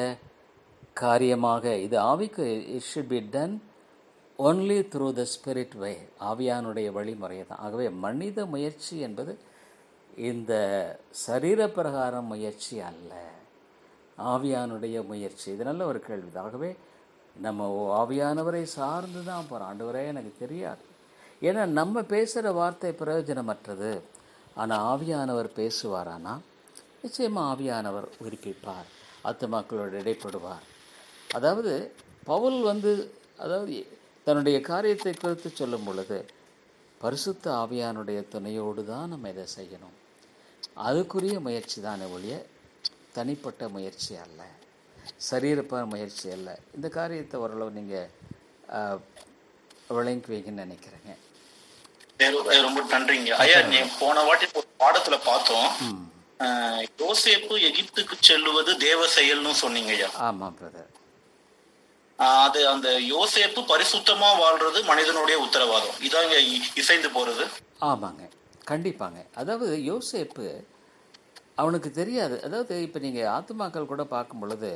காரியமாக இது ஆவிக்கு it should be done only through the spirit way ஆவியானுடைய வழிமுறை தான் ஆகவே மனித முயற்சி என்பது இந்த சரீர பிரகாரம் முயற்சி அல்ல ஆவியானுடைய முயற்சி இது நல்ல ஒரு கேள்வி ஆகவே நம்ம ஓ- ஆவியானவரை சார்ந்து தான் போகிறோம் ஆண்டவரே எனக்கு தெரியாது ஏன்னா நம்ம பேசுகிற வார்த்தை பிரயோஜனமற்றது ஆனால் ஆவியானவர் பேசுவாரானா நிச்சயமாக ஆவியானவர் உயிர்ப்பிப்பார் ஆத்துமாக்களோடு இடைப்படுவார் அதாவது பவுல் வந்து அதாவது தன்னுடைய காரியத்தை குறித்து சொல்லும் பொழுது பரிசுத்த ஆவியானுடைய துணையோடு தான் நம்ம இதை செய்யணும் அதுக்குரிய முயற்சி தானே ஒழிய தனிப்பட்ட முயற்சி அல்ல சரீரப்பான முயற்சி அல்ல இந்த காரியத்தை ஓரளவு நீங்கள் விளங்குவீங்கன்னு நினைக்கிறேங்க வேற- வேற ரொம்ப நன்றிங்க ஐயா நீ போன வாட்டி ஒரு பாடத்துல பார்த்தோம் அஹ், யோசேப்பு எகிப்துக்கு செல்லுவது தேவ செயல்னு சொன்னீங்க ஐயா ஆமாம் பிரதர் ஆஹ் அது அந்த யோசேப்பு பரிசுத்தமா வாழ்றது மனிதனுடைய உத்தரவாதம் இதாங்க இ- இசைந்து போறது ஆமாங்க கண்டிப்பாங்க அதாவது யோசேப்பு அவனுக்கு தெரியாது அதாவது இப்போ நீங்கள் ஆத்துமாக்கள் கூட பார்க்கும் பொழுது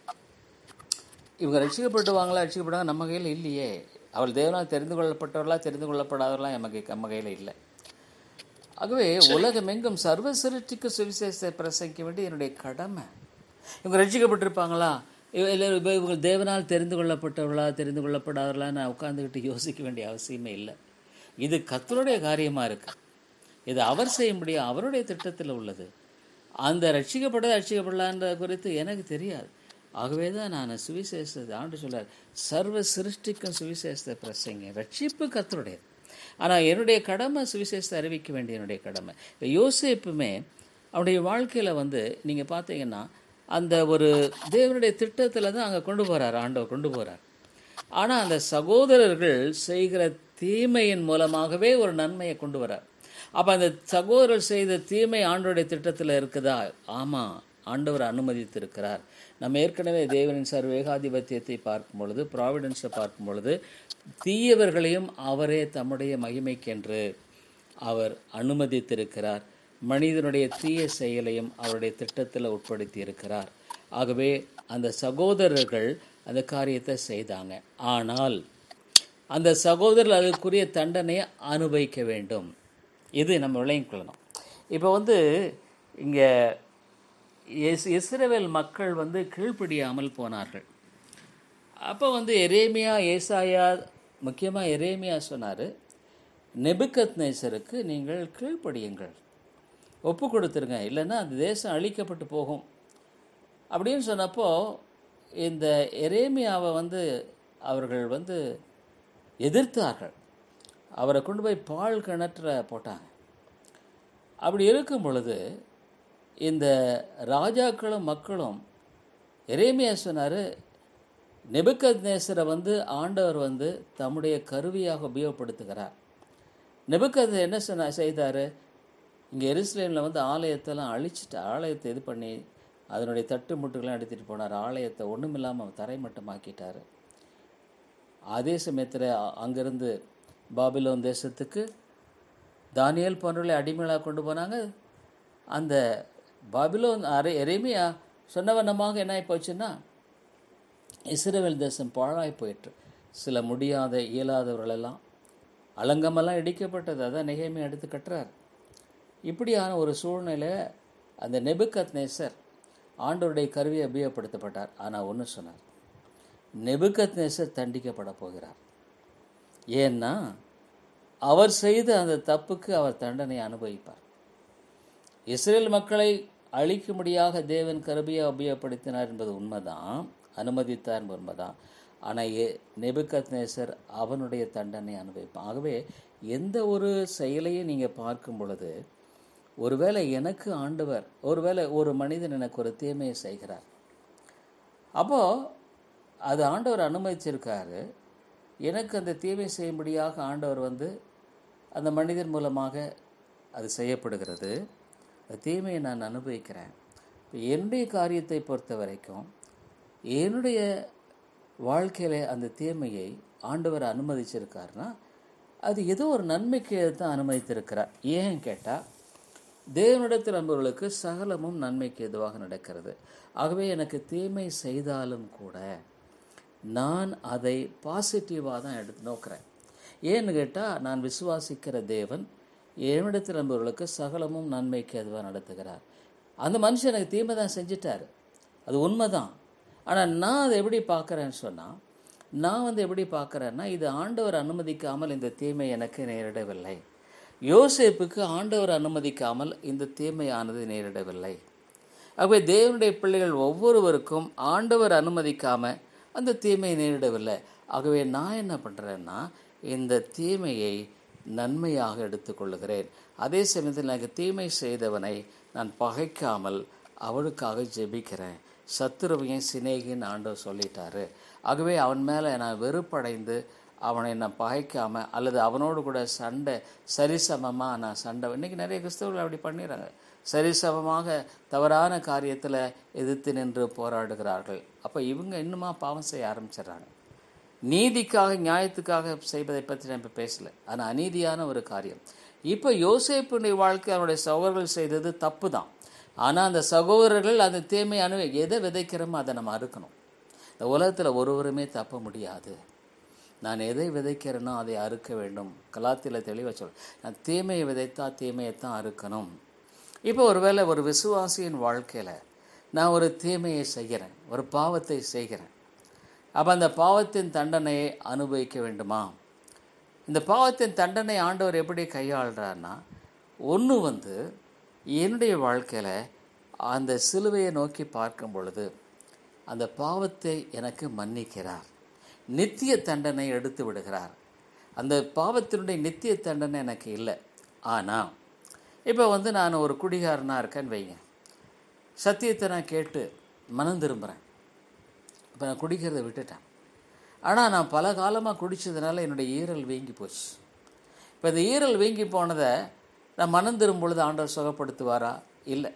இவங்க ரட்சிக்கப்பட்டுவாங்களா ரட்சிக்கப்படுவாங்க நம்ம கையில் இல்லையே அவள் தேவனால் தெரிந்து கொள்ளப்பட்டவர்களா தெரிந்து கொள்ளப்படாதவர்களா நமக்கு நம்ம கையில் இல்லை ஆகவே உலகமெங்கும் சர்வ சிருஷ்டிக்கு சுவிசேஷத்தை பிரசங்கிக்க வேண்டிய என்னுடைய கடமை இவங்க ரட்சிக்கப்பட்டிருப்பாங்களா இவ- இல்லை இவ- இவங்க தேவனால் தெரிந்து கொள்ளப்பட்டவர்களா தெரிந்து கொள்ளப்படாதவர்களா நான் உட்காந்துக்கிட்டு யோசிக்க வேண்டிய அவசியமே இல்லை இது கத்தருடைய காரியமாக இருக்கு இது அவர் செய்ய முடியும் அவருடைய திட்டத்தில் உள்ளது அந்த ரட்சிக்கப்பட்டது ரட்சிக்கப்படலான்ற குறித்து எனக்கு தெரியாது ஆகவே தான் நான் சுவிசேஷத்தை ஆண்டு சொல்றார் சர்வ சிருஷ்டிக்கும் சுவிசேஷத்தை பிரசங்க ரட்சிப்பு கத்தருடையது ஆனால் என்னுடைய கடமை சுவிசேஷத்தை அறிவிக்க வேண்டிய என்னுடைய கடமை இப்போ யோசேப்புமே அவனுடைய வாழ்க்கையில் வந்து நீங்கள் பார்த்தீங்கன்னா அந்த ஒரு தேவனுடைய திட்டத்தில் தான் அங்கே கொண்டு போகிறார் ஆண்டவர் கொண்டு போகிறார் ஆனால் அந்த சகோதரர்கள் செய்கிற தீமையின் மூலமாகவே ஒரு நன்மையை கொண்டு வரார் அப்போ அந்த சகோதரர் செய்த தீமை ஆண்டோடைய திட்டத்தில் இருக்குதா ஆமாம் ஆண்டவர் அனுமதித்திருக்கிறார் நம்ம ஏற்கனவே தேவனின் சர்வேகாதிபத்தியத்தை பார்க்கும் பொழுது ப்ராவிடன்ஸை பார்க்கும் பொழுது தீயவர்களையும் அவரே தம்முடைய மகிமைக்கென்று அவர் அனுமதித்திருக்கிறார் மனிதனுடைய தீய செயலையும் அவருடைய திட்டத்தில் உட்படுத்தி இருக்கிறார் ஆகவே அந்த சகோதரர்கள் அந்த காரியத்தை செய்தாங்க ஆனால் அந்த சகோதரர் அதுக்குரிய தண்டனையை அனுபவிக்க வேண்டும் இது நம்ம விளங்கிக் கொள்ளணும் இப்போ வந்து இங்கே இஸ் இஸ்ரவேல் மக்கள் வந்து கீழ்ப்படியாமல் போனார்கள் அப்போ வந்து எரேமியா ஏசாயா முக்கியமாக எரேமியா சொன்னார் நெபுக்கத் நேசருக்கு நீங்கள் கீழ்ப்படியுங்கள் ஒப்பு கொடுத்துருங்க இல்லைன்னா அந்த தேசம் அழிக்கப்பட்டு போகும் அப்படின்னு சொன்னப்போ இந்த எரேமியாவை வந்து அவர்கள் வந்து எதிர்த்தார்கள் அவரை கொண்டு போய் பால் கிணற்ற போட்டாங்க அப்படி இருக்கும் பொழுது இந்த ராஜாக்களும் மக்களும் எரேமியா சொன்னார் நெபுக்கத் நேசரை வந்து ஆண்டவர் வந்து தம்முடைய கருவியாக உபயோகப்படுத்துகிறார் நெபுக்கத் என்ன சொன்ன செய்தார் இங்கே எருசலேமில் வந்து ஆலயத்தெல்லாம் அழிச்சிட்டு ஆலயத்தை இது பண்ணி அதனுடைய தட்டு முட்டுகள்லாம் எடுத்துகிட்டு போனார் ஆலயத்தை ஒன்றுமில்லாமல் தரைமட்டமாக்கிட்டார் அதே சமயத்தில் அங்கேருந்து பாபிலோன் தேசத்துக்கு தானியல் போன்றவர்களை அடிமைகளாக கொண்டு போனாங்க அந்த பாபிலோன் அரை எரேமியா சொன்ன வண்ணமாக என்ன ஆகி போச்சுன்னா இஸ்ரேல் தேசம் பாழாய் போயிற்று சில முடியாத இயலாதவர்களெல்லாம் அலங்கமெல்லாம் இடிக்கப்பட்டது அதான் நெகேமியா எடுத்து கட்டுறார் இப்படியான ஒரு சூழ்நிலை அந்த நெபுக்கத் நேசர் ஆண்டவருடைய கருவியை உபயோகப்படுத்தப்பட்டார் ஆனால் ஒன்று சொன்னார் நெபுக்கத் நேசர் தண்டிக்கப்பட போகிறார் ஏன்னா அவர் செய்த அந்த தப்புக்கு அவர் தண்டனை அனுபவிப்பார் இஸ்ரேல் மக்களை அழிக்கும்படியாக தேவன் கருவியை உபயோகப்படுத்தினார் என்பது உண்மைதான் அனுமதித்தார் என்பது உண்மைதான் ஆனால் ஏ நெபுக்கத் நேசர் அவனுடைய தண்டனை அனுபவிப்பான் ஆகவே எந்த ஒரு செயலையும் நீங்கள் பார்க்கும் பொழுது ஒருவேளை எனக்கு ஆண்டவர் ஒருவேளை ஒரு மனிதன் எனக்கு ஒரு தீமையை செய்கிறார் அப்போது அது ஆண்டவர் அனுமதிச்சிருக்காரு எனக்கு அந்த தீமை செய்யும்படியாக ஆண்டவர் வந்து அந்த மனிதன் மூலமாக அது செய்யப்படுகிறது அந்த தீமையை நான் அனுபவிக்கிறேன் இப்போ என்னுடைய காரியத்தை பொறுத்த வரைக்கும் என்னுடைய வாழ்க்கையில் அந்த தீமையை ஆண்டவர் அனுமதிச்சிருக்காருன்னா அது ஏதோ ஒரு நன்மைக்கு தான் அனுமதித்திருக்கிறார் ஏன் கேட்டால் தேவனிடத்தில் நண்பர்களுக்கு சகலமும் நன்மைக்கு எதுவாக நடக்கிறது ஆகவே எனக்கு தீமை செய்தாலும் கூட நான் அதை பாசிட்டிவாக தான் எடுத்து நோக்கிறேன் ஏன்னு கேட்டால் நான் விசுவாசிக்கிற தேவன் என்னிடத்தில் நண்பர்களுக்கு சகலமும் நன்மைக்கு எதுவாக நடத்துகிறார் அந்த மனுஷன் எனக்கு தீமை தான் செஞ்சிட்டார் அது உண்மைதான் ஆனால் நான் அதை எப்படி பார்க்குறேன்னு சொன்னால் நான் வந்து எப்படி பார்க்குறேன்னா இது ஆண்டவர் அனுமதிக்காமல் இந்த தீமை எனக்கு நேரிடவில்லை யோசேப்புக்கு ஆண்டவர் அனுமதிக்காமல் இந்த தீமையானது நேரிடவில்லை ஆகவே தேவனுடைய பிள்ளைகள் ஒவ்வொருவருக்கும் ஆண்டவர் அனுமதிக்காம அந்த தீமை நேரிடவில்லை ஆகவே நான் என்ன பண்ணுறேன்னா இந்த தீமையை நன்மையாக எடுத்துக்கொள்ளுகிறேன் அதே சமயத்தில் எனக்கு தீமை செய்தவனை நான் பகைக்காமல் அவனுக்காக ஜெபிக்கிறேன் சத்துருவையும் சிநேகின்னு ஆண்டவர் சொல்லிட்டாரு ஆகவே அவன் மேலே நான் வெறுப்படைந்து அவனை நான் பகைக்காம அல்லது அவனோடு கூட சண்டை சரிசமமாக நான் சண்டை இன்றைக்கி நிறைய கிறிஸ்தவர்கள் அப்படி பண்ணிடுறாங்க சரிசமமாக தவறான காரியத்தில் எதிர்த்து நின்று போராடுகிறார்கள் அப்போ இவங்க இன்னுமா பாவம் செய்ய ஆரம்பிச்சிடுறாங்க நீதிக்காக நியாயத்துக்காக செய்வதை பற்றி நான் இப்போ பேசலை ஆனால் அநீதியான ஒரு காரியம் இப்போ யோசேப்புடைய வாழ்க்கை அவனுடைய சகோதரர்கள் செய்தது தப்பு தான் ஆனால் அந்த சகோதரர்கள் அந்த தீமை அணு எதை விதைக்கிறோமோ அதை நம்ம அறுக்கணும் இந்த உலகத்தில் ஒருவருமே தப்ப முடியாது நான் எதை விதைக்கிறேனோ அதை அறுக்க வேண்டும் கலாத்தில் தெளிவாக சொல் நான் தீமையை விதைத்தா தீமையைத்தான் அறுக்கணும் இப்போ ஒருவேளை ஒரு விசுவாசியின் வாழ்க்கையில் நான் ஒரு தீமையை செய்கிறேன் ஒரு பாவத்தை செய்கிறேன் அப்போ அந்த பாவத்தின் தண்டனையை அனுபவிக்க வேண்டுமா இந்த பாவத்தின் தண்டனை ஆண்டவர் எப்படி கையாளுறாருன்னா ஒன்று வந்து என்னுடைய வாழ்க்கையில் அந்த சிலுவையை நோக்கி பார்க்கும் பொழுது அந்த பாவத்தை எனக்கு மன்னிக்கிறார் நித்திய தண்டனை எடுத்து விடுகிறார் அந்த பாவத்தினுடைய நித்திய தண்டனை எனக்கு இல்லை ஆனால் இப்போ வந்து நான் ஒரு குடிகாரனாக இருக்கேன்னு வைங்க சத்தியத்தை நான் கேட்டு மனம் திரும்புகிறேன் இப்போ நான் குடிக்கிறத விட்டுட்டேன் ஆனால் நான் பல காலமாக குடித்ததுனால என்னுடைய ஈரல் வீங்கி போச்சு இப்போ இந்த ஈரல் வீங்கி போனதை நான் மனம் திரும்பும் பொழுது ஆண்டவர் சுகப்படுத்துவாரா இல்லை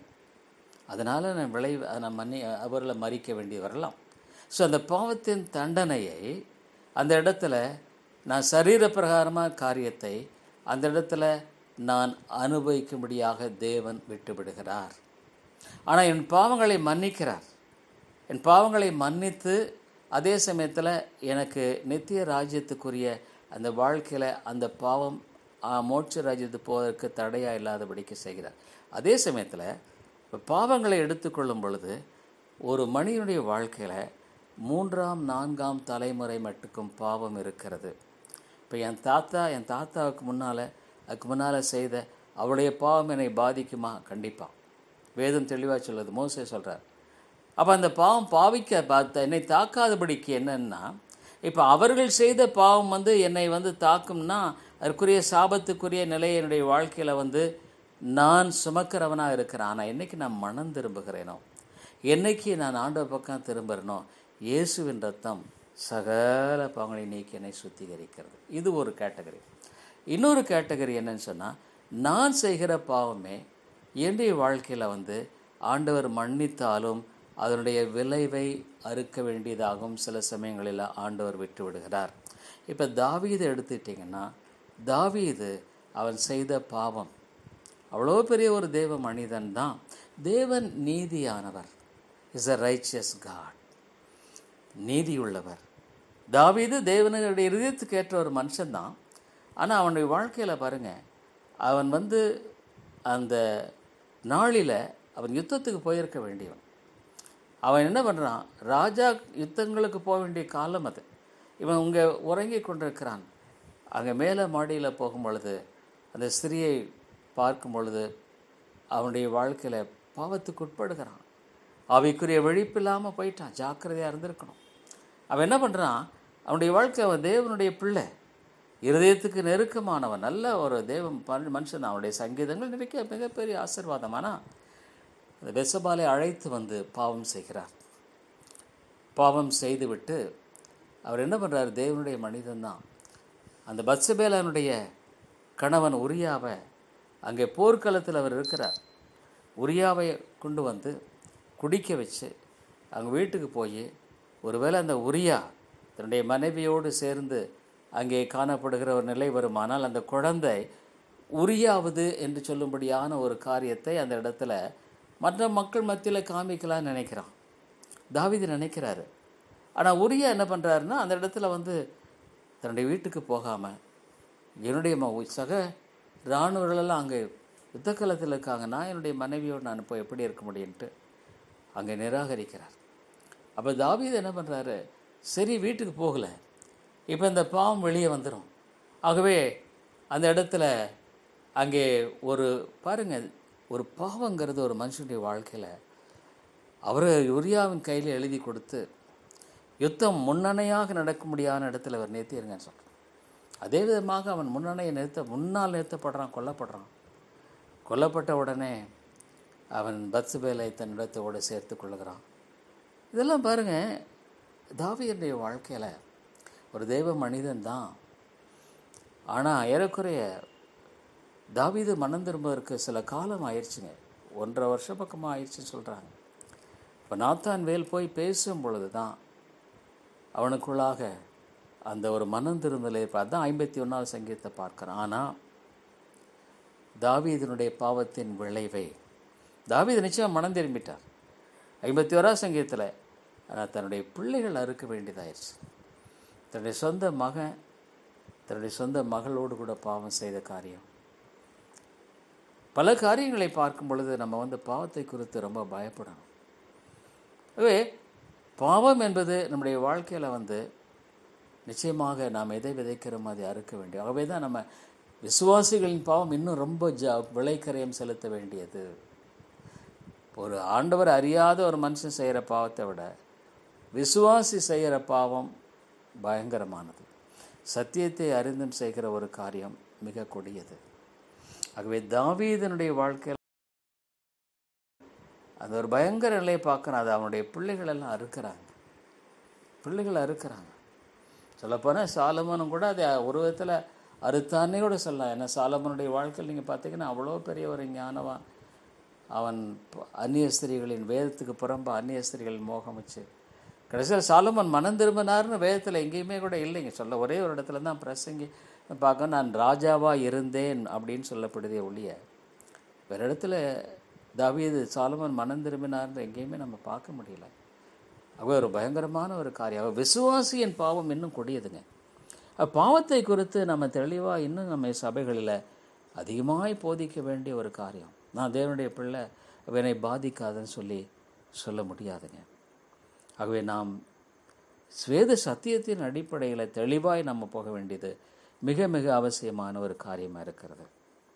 அதனால் நான் விளைவு அதை நான் மன்னி அவர்களை மறிக்க வேண்டி வரலாம் ஸோ அந்த பாவத்தின் தண்டனையை அந்த இடத்துல நான் சரீர பிரகாரமாக காரியத்தை அந்த இடத்துல நான் அனுபவிக்கும்படியாக தேவன் விட்டுவிடுகிறார் ஆனால் என் பாவங்களை மன்னிக்கிறார் என் பாவங்களை மன்னித்து அதே சமயத்தில் எனக்கு நித்திய ராஜ்யத்துக்குரிய அந்த வாழ்க்கையில் அந்த பாவம் ஆ, மோட்ச ராஜ்யத்துக்கு போவதற்கு தடையாக இல்லாதபடிக்கு செய்கிறார் அதே சமயத்தில் இப்போ பாவங்களை எடுத்துக்கொள்ளும் பொழுது ஒரு மனிதனுடைய வாழ்க்கையில் மூன்றாம் நான்காம் தலைமுறை மட்டுக்கும் பாவம் இருக்கிறது இப்போ என் தாத்தா என் தாத்தாவுக்கு முன்னால் அதுக்கு முன்னால் செய்த அவளுடைய பாவம் என்னை பாதிக்குமா கண்டிப்பாக வேதம் தெளிவாக சொல்லுது மோசே சொல்கிறார் அப்போ அந்த பாவம் பாவிக்க பார்த்த என்னை தாக்காதபடிக்கு என்னன்னா இப்போ அவர்கள் செய்த பாவம் வந்து என்னை வந்து தாக்கும்னா அதற்குரிய சாபத்துக்குரிய நிலை என்னுடைய வாழ்க்கையில் வந்து நான் சுமக்கிறவனாக இருக்கிறேன் ஆனால் என்னைக்கு நான் மனம் திரும்புகிறேனோ என்னைக்கு நான் ஆண்டவர் பக்கம் திரும்புகிறேனோ இயேசுவின் ரத்தம் சகல பாவங்களை நீக்கி என்னை சுத்திகரிக்கிறது இது ஒரு கேட்டகரி இன்னொரு கேட்டகரி என்னன்னு சொன்னால் நான் செய்கிற பாவமே என்னுடைய வாழ்க்கையில் வந்து ஆண்டவர் மன்னித்தாலும் அதனுடைய விளைவை அறுக்க வேண்டியதாகவும் சில சமயங்களில் ஆண்டவர் விட்டு விடுகிறார் இப்போ தாவீதை எடுத்துட்டிங்கன்னா தாவீது அவன் செய்த பாவம் அவ்வளோ பெரிய ஒரு தேவ மனிதன் தான் தேவன் நீதியானவர் இஸ் அ ரைச்சியஸ் காட் நீதியுள்ளவர் தாவீது தேவனுடைய இருதயத்துக்கு ஏற்ற ஒரு மனுஷன்தான் ஆனால் அவனுடைய வாழ்க்கையில் பாருங்கள் அவன் வந்து அந்த நாளில் அவன் யுத்தத்துக்கு போயிருக்க வேண்டியவன் அவன் என்ன பண்ணுறான் ராஜா யுத்தங்களுக்கு போக வேண்டிய காலம் அது இவன் இங்கே உறங்கி கொண்டிருக்கிறான் அங்கே மேலே மாடியில் போகும் பொழுது அந்த ஸ்திரியை பார்க்கும் பொழுது அவனுடைய வாழ்க்கையில் பாவத்துக்கு உட்படுகிறான் அவைக்குரிய விழிப்பு இல்லாமல் போயிட்டான் ஜாக்கிரதையாக இருந்திருக்கணும் அவன் என்ன பண்ணுறான் அவனுடைய வாழ்க்கை அவன் தேவனுடைய பிள்ளை இருதயத்துக்கு நெருக்கமானவன் நல்ல ஒரு தேவ பன்- மனுஷன் அவனுடைய சங்கீதங்கள் மிக மிகப்பெரிய ஆசீர்வாதம் ஆனால் அந்த வெசபாலை அழைத்து வந்து பாவம் செய்கிறார் பாவம் செய்துவிட்டு அவர் என்ன பண்ணுறார் தேவனுடைய மனிதன்தான் அந்த பத்சபேலனுடைய கணவன் உரியாவை அங்கே போர்க்களத்தில் அவர் இருக்கிறார் உரியாவை கொண்டு வந்து குடிக்க வச்சு அவங்க வீட்டுக்கு போய் ஒருவேளை அந்த உரியா தன்னுடைய மனைவியோடு சேர்ந்து அங்கே காணப்படுகிற ஒரு நிலை வருமானால் அந்த குழந்தை உரியாவது என்று சொல்லும்படியான ஒரு காரியத்தை அந்த இடத்துல மற்ற மக்கள் மத்தியில் காமிக்கலாம்னு நினைக்கிறான் தாவீது நினைக்கிறாரு ஆனால் உரியா என்ன பண்ணுறாருன்னா அந்த இடத்துல வந்து தன்னுடைய வீட்டுக்கு போகாமல் என்னுடைய ம சக இராணுவர்களெல்லாம் அங்கே யுத்தக்காலத்தில் இருக்காங்க நான் என்னுடைய மனைவியோடு நான் இப்போ எப்படி இருக்க முடியும்ட்டு அங்கே நிராகரிக்கிறார் அப்போ தாவீது என்ன பண்ணுறாரு சரி வீட்டுக்கு போகலை இப்போ இந்த பாவம் வெளியே வந்துடும் ஆகவே அந்த இடத்துல அங்கே ஒரு பாருங்க ஒரு பாவங்கிறது ஒரு மனுஷனுடைய வாழ்க்கையில் அவர் யுரியாவின் கையில் எழுதி கொடுத்து யுத்தம் முன்னணையாக நடக்க முடியாத இடத்துல அவர் நிறுத்திடுங்கன்னு சொல்கிறான் அதே விதமாக அவன் முன்னணையை நிறுத்த முன்னால் நிறுத்தப்படுறான் கொல்லப்படுறான் கொல்லப்பட்ட உடனே அவன் பத்சுபேலை தன்னிடத்தோடு சேர்த்து கொள்ளுகிறான் இதெல்லாம் பாருங்கள் தாவீதுடைய வாழ்க்கையில் ஒரு தெய்வ மனிதன் தான் ஆனால் ஏறக்குறைய தாவீது மனம் திரும்புவதற்கு சில காலம் ஆயிடுச்சுங்க ஒன்றரை வருஷ பக்கமாக ஆயிடுச்சுன்னு சொல்கிறாங்க இப்போ நாத்தான் வேல் போய் பேசும் பொழுது தான் அவனுக்குள்ளாக அந்த ஒரு மனம் திருந்தலை தான் ஐம்பத்தி ஒன்றாவது சங்கீதத்தை பார்க்குறான் ஆனால் தாவீதனுடைய பாவத்தின் விளைவை தாவீது நிச்சயம் மனம் திரும்பிட்டார் ஐம்பத்தி ஓராவது சங்கீதத்தில் ஆனால் தன்னுடைய பிள்ளைகள் அறுக்க வேண்டியதாயிருச்சு தன்னுடைய சொந்த மகன் தன்னுடைய சொந்த மகளோடு கூட பாவம் செய்த காரியம் பல காரியங்களை பார்க்கும் பொழுது நம்ம வந்து பாவத்தை குறித்து ரொம்ப பயப்படணும் ஆகவே பாவம் என்பது நம்முடைய வாழ்க்கையில் வந்து நிச்சயமாக நாம் எதை விதைக்கிறோமோ அதை அறுக்க வேண்டிய ஆகவே தான் நம்ம விசுவாசிகளின் பாவம் இன்னும் ரொம்ப ஜா விளைக்கரையம் செலுத்த வேண்டியது ஒரு ஆண்டவர் அறியாத ஒரு மனுஷன் செய்கிற பாவத்தை விட விசுவாசி செய்கிற பாவம் பயங்கரமானது சத்தியத்தை அறிந்தும் செய்கிற ஒரு காரியம் மிக கொடியது ஆகவே தாவீதனுடைய வாழ்க்கையில் அந்த ஒரு பயங்கர நிலையை பார்க்கணும் அது அவனுடைய பிள்ளைகள் எல்லாம் அறுக்கிறாங்க பிள்ளைகள் அறுக்கிறாங்க சொல்லப்போனால் சாலமோனும் கூட அதை ஒரு விதத்தில் அறுத்தானே கூட சொல்லலாம் ஏன்னா சாலமனுடைய வாழ்க்கையில் நீங்கள் பார்த்தீங்கன்னா அவ்வளோ பெரிய ஒரு ஞானவான் அவன் ப- அந்நிய ஸ்திரீகளின் வேதத்துக்கு புறம்ப அந்நிய ஸ்திரீகளின் மோகம் வச்சு கடைசியில் சாலமன் மனம் திரும்பினார்னு வேதத்தில் எங்கேயுமே கூட இல்லைங்க சொல்ல ஒரே ஒரு இடத்துல தான் பிரசங்கி பார்க்க நான் ராஜாவாக இருந்தேன் அப்படின்னு சொல்லப்படுதே ஒழிய வேறு இடத்துல தாவீது சாலமன் மனம் திரும்பினார்னு எங்கேயுமே நம்ம பார்க்க முடியல அவ ஒரு பயங்கரமான ஒரு காரியம் அவ விசுவாசியின் பாவம் இன்னும் கொடியதுங்க அப்ப பாவத்தை குறித்து நம்ம தெளிவாக இன்னும் நம்ம சபைகளில் அதிகமாய் போதிக்க வேண்டிய ஒரு காரியம் நான் தேவனுடைய பிள்ளை அவ என்னை பாதிக்காதுன்னு சொல்லி சொல்ல முடியாதுங்க ஆகவே நாம் ஸ்வேத சத்தியத்தின் அடிப்படையில் தெளிவாய் நம்ம போக வேண்டியது மிக மிக அவசியமான ஒரு காரியமாக இருக்கிறது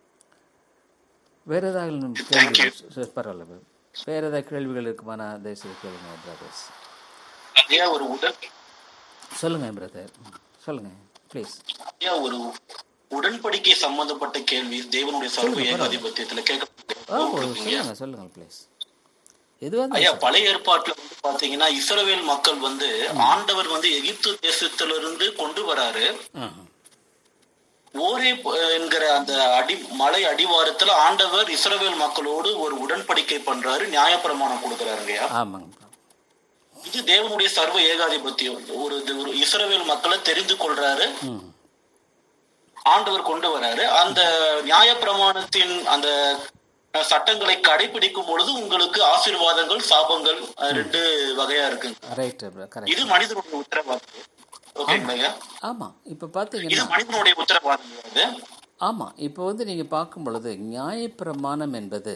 வேறு ஏதாவது கேள்வி பரவாயில்ல வேறு ஏதாவது கேள்விகள் இருக்குமானா தயவுசெய்து கேளுங்க பிரதர்ஸ் ஐயா ஒரு உடல் சொல்லுங்க பிரதர் சொல்லுங்க ப்ளீஸ் ஐயா ஒரு உடன்படிக்கை சம்பந்தப்பட்ட கேள்வி தேவனுடைய சர்வ ஏகாதிபத்தியத்துல ஓ கேட்க சொல்லுங்க சொல்லுங்க ப்ளீஸ் எதுவாக ஐயா பழைய ஏற்பாட்டுல வந்து பாத்தீங்கன்னா இஸ்ரவேல் மக்கள் வந்து ஆண்டவர் வந்து எகிப்து தேசத்துல இருந்து கொண்டு வராரு ஓரே என்கிற அந்த அடி மலை அடிவாரத்துல ஆண்டவர் இஸ்ரவேல் மக்களோடு ஒரு உடன்படிக்கை பண்றாரு நியாயப்பிரமாணம் கொடுக்குறாருங்கய்யா ஆமாங்க இது தேவனுடைய சர்வ ஏகாதிபத்தியம் ஒரு இது ஒரு இஸ்ரவேல் மக்களை தெரிந்து கொள்றாரு ம் ஆண்டவர் கொண்டு வராரு அந்த நியாயப்பிரமாணத்தின் அந்த அஹ், சட்டங்களை கடைபிடிக்கும் பொழுது உங்களுக்கு ஆசீர்வாதங்கள் சாபங்கள் அஹ், ரெண்டு வகையா இருக்குங்க ரைட்டு கரெக்ட் இது மனிதனுடைய உத்தரவாதம் ஓகேங்களா ஐயா? ஆமாம் இப்போ இது பார்த்தீங்கன்னா மனிதனுடைய உத்தரவாதம் அது ஆமாம் இப்போ வந்து நீங்கள் பார்க்கும் பொழுது நியாயப்பிரமாணம் என்பது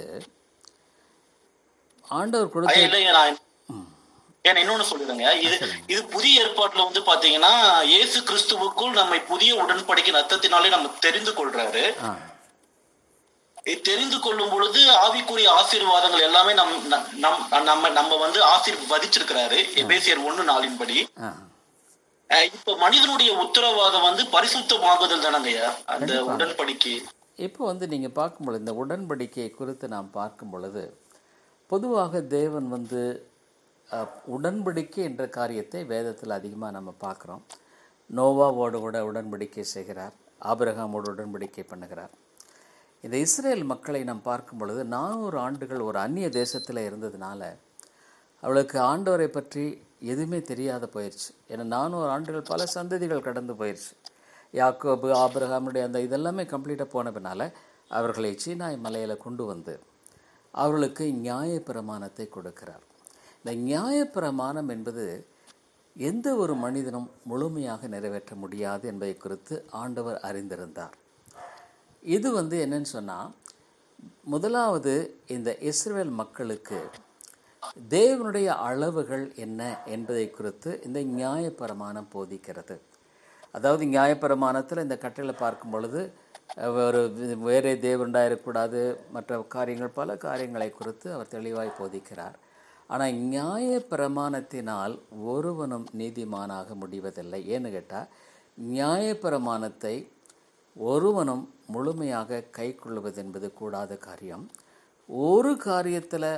ஆண்டவர் கொடுத்த ஐயா, இல்லைங்க நான் ஏன்னா இன்னொன்னு சொல்லிடுங்க இது இது புதிய ஏற்பாட்டுல வந்து பாத்தீங்கன்னா இயேசு கிறிஸ்துவுக்குள் நம்மை புதிய உடன்படிக்கை ரத்தத்தினாலே நம்ம தெரிந்து கொள்றாரு ஆ இது தெரிந்து கொள்ளும் பொழுது ஆவிக்குரிய ஆசீர்வாதங்கள் எல்லாமே நம் நம் நம்- நம்ம நம்ம வந்து ஆசீர்வதிச்சிருக்கிறாரு எபேசியர் ஒண்ணு நாளின்படி ஆ அஹ் இப்ப மனிதனுடைய உத்தரவாதம் வந்து பரிசுத்தமாகுதல் தானங்கய்யா அந்த உடன்படிக்கை இப்போ வந்து நீங்கள் பார்க்கும் பொழுது இந்த உடன்படிக்கை குறித்து நாம் பார்க்கும் பொழுது பொதுவாக தேவன் வந்து அஹ், உடன்படிக்கை என்ற காரியத்தை வேதத்தில் அதிகமாக நம்ம பார்க்குறோம் நோவாவோடு கூட உடன்படிக்கை செய்கிறார் ஆபிரகாமோடு உடன்படிக்கை பண்ணுகிறார் இந்த இஸ்ரேல் மக்களை நாம் பார்க்கும் பொழுது நானூறு ஆண்டுகள் ஒரு அந்நிய தேசத்தில் இருந்ததுனால அவளுக்கு ஆண்டவரை பற்றி எதுவுமே தெரியாத போயிடுச்சு ஏன்னா நானூறு ஆண்டுகள் பல சந்ததிகள் கடந்து போயிடுச்சு யாக்கோபு ஆபிரகாமுடைய அந்த இதெல்லாமே கம்ப்ளீட்டாக போன பின்னால் அவர்களை சீனாய் மலையில் கொண்டு வந்து அவர்களுக்கு நியாயப்பிரமாணத்தை கொடுக்கிறார் இந்த நியாயப்பிரமாணம் என்பது எந்த ஒரு மனிதனும் முழுமையாக நிறைவேற்ற முடியாது என்பதை குறித்து ஆண்டவர் அறிந்திருந்தார் இது வந்து என்னன்னு சொன்னால் முதலாவது இந்த இஸ்ரேல் மக்களுக்கு தேவனுடைய அளவுகள் என்ன என்பதை குறித்து இந்த நியாயப்பிரமாணம் போதிக்கிறது அதாவது நியாயப்பிரமாணத்தில் இந்த கட்டளை பார்க்கும் பொழுது அஹ், ஒரு வி- வேறே தேவனுடாக இருக்கக்கூடாது மற்ற காரியங்கள் பல காரியங்களை குறித்து அவர் தெளிவாய் போதிக்கிறார் ஆனால் நியாயப்பிரமாணத்தினால் ஒருவனும் நீதிமானாக முடிவதில்லை ஏன்னு கேட்டால் நியாயப்பிரமாணத்தை ஒருவனும் முழுமையாக கை கொள்வது என்பது கூடாத காரியம் ஒரு காரியத்தில்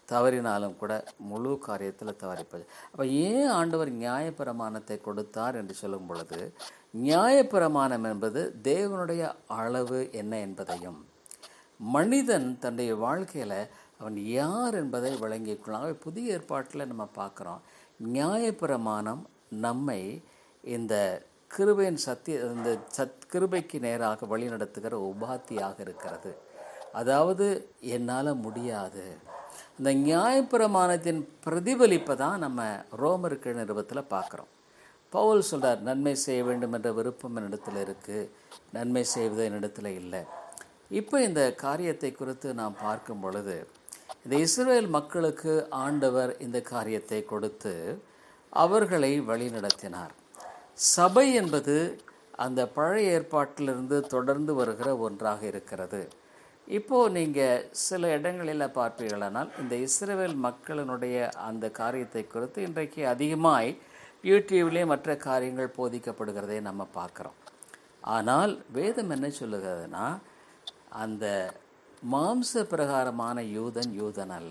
தவறினாலும் கூட முழு காரியத்தில் தவறிப்பது அப்போ ஏன் ஆண்டவர் நியாயப்பிரமாணத்தை கொடுத்தார் என்று சொல்லும் பொழுது நியாயப்பிரமாணம் என்பது தேவனுடைய அளவு என்ன என்பதையும் மனிதன் தன்னுடைய வாழ்க்கையில் அவன் யார் என்பதை விளங்கிக் கொள்ளலாம் ஆகவே புதிய ஏற்பாட்டில் நம்ம பார்க்குறோம் நியாயப்பிரமாணம் நம்மை இந்த கிருபையின் சத்திய இந்த சத் கிருபைக்கு நேராக வழிநடத்துகிற உபாத்தியாக இருக்கிறது அதாவது என்னால் முடியாது இந்த நியாயப்பிரமாணத்தின் பிரதிபலிப்பை தான் நம்ம ரோமருக்கு நிறுவத்தில் பார்க்குறோம் பவுல் சொல்றார் நன்மை செய்ய வேண்டும் என்ற விருப்பம் என்னிடத்தில் இருக்குது நன்மை செய்வது என்னிடத்தில் இல்லை இப்போ இந்த காரியத்தை குறித்து நாம் பார்க்கும் பொழுது இந்த இஸ்ரேல் மக்களுக்கு ஆண்டவர் இந்த காரியத்தை கொடுத்து அவர்களை வழிநடத்தினார் சபை என்பது அந்த பழைய ஏற்பாட்டிலிருந்து தொடர்ந்து வருகிற ஒன்றாக இருக்கிறது இப்போது நீங்கள் சில இடங்களில் பார்ப்பீர்களானால் இந்த இஸ்ரேல் மக்களினுடைய அந்த காரியத்தை குறித்து இன்றைக்கு அதிகமாய் யூடியூப்லேயே மற்ற காரியங்கள் போதிக்கப்படுகிறதை நம்ம பார்க்குறோம் ஆனால் வேதம் என்ன சொல்லுகிறதுனா அந்த மாம்ச பிரகாரமான யூதன் யூதன் அல்ல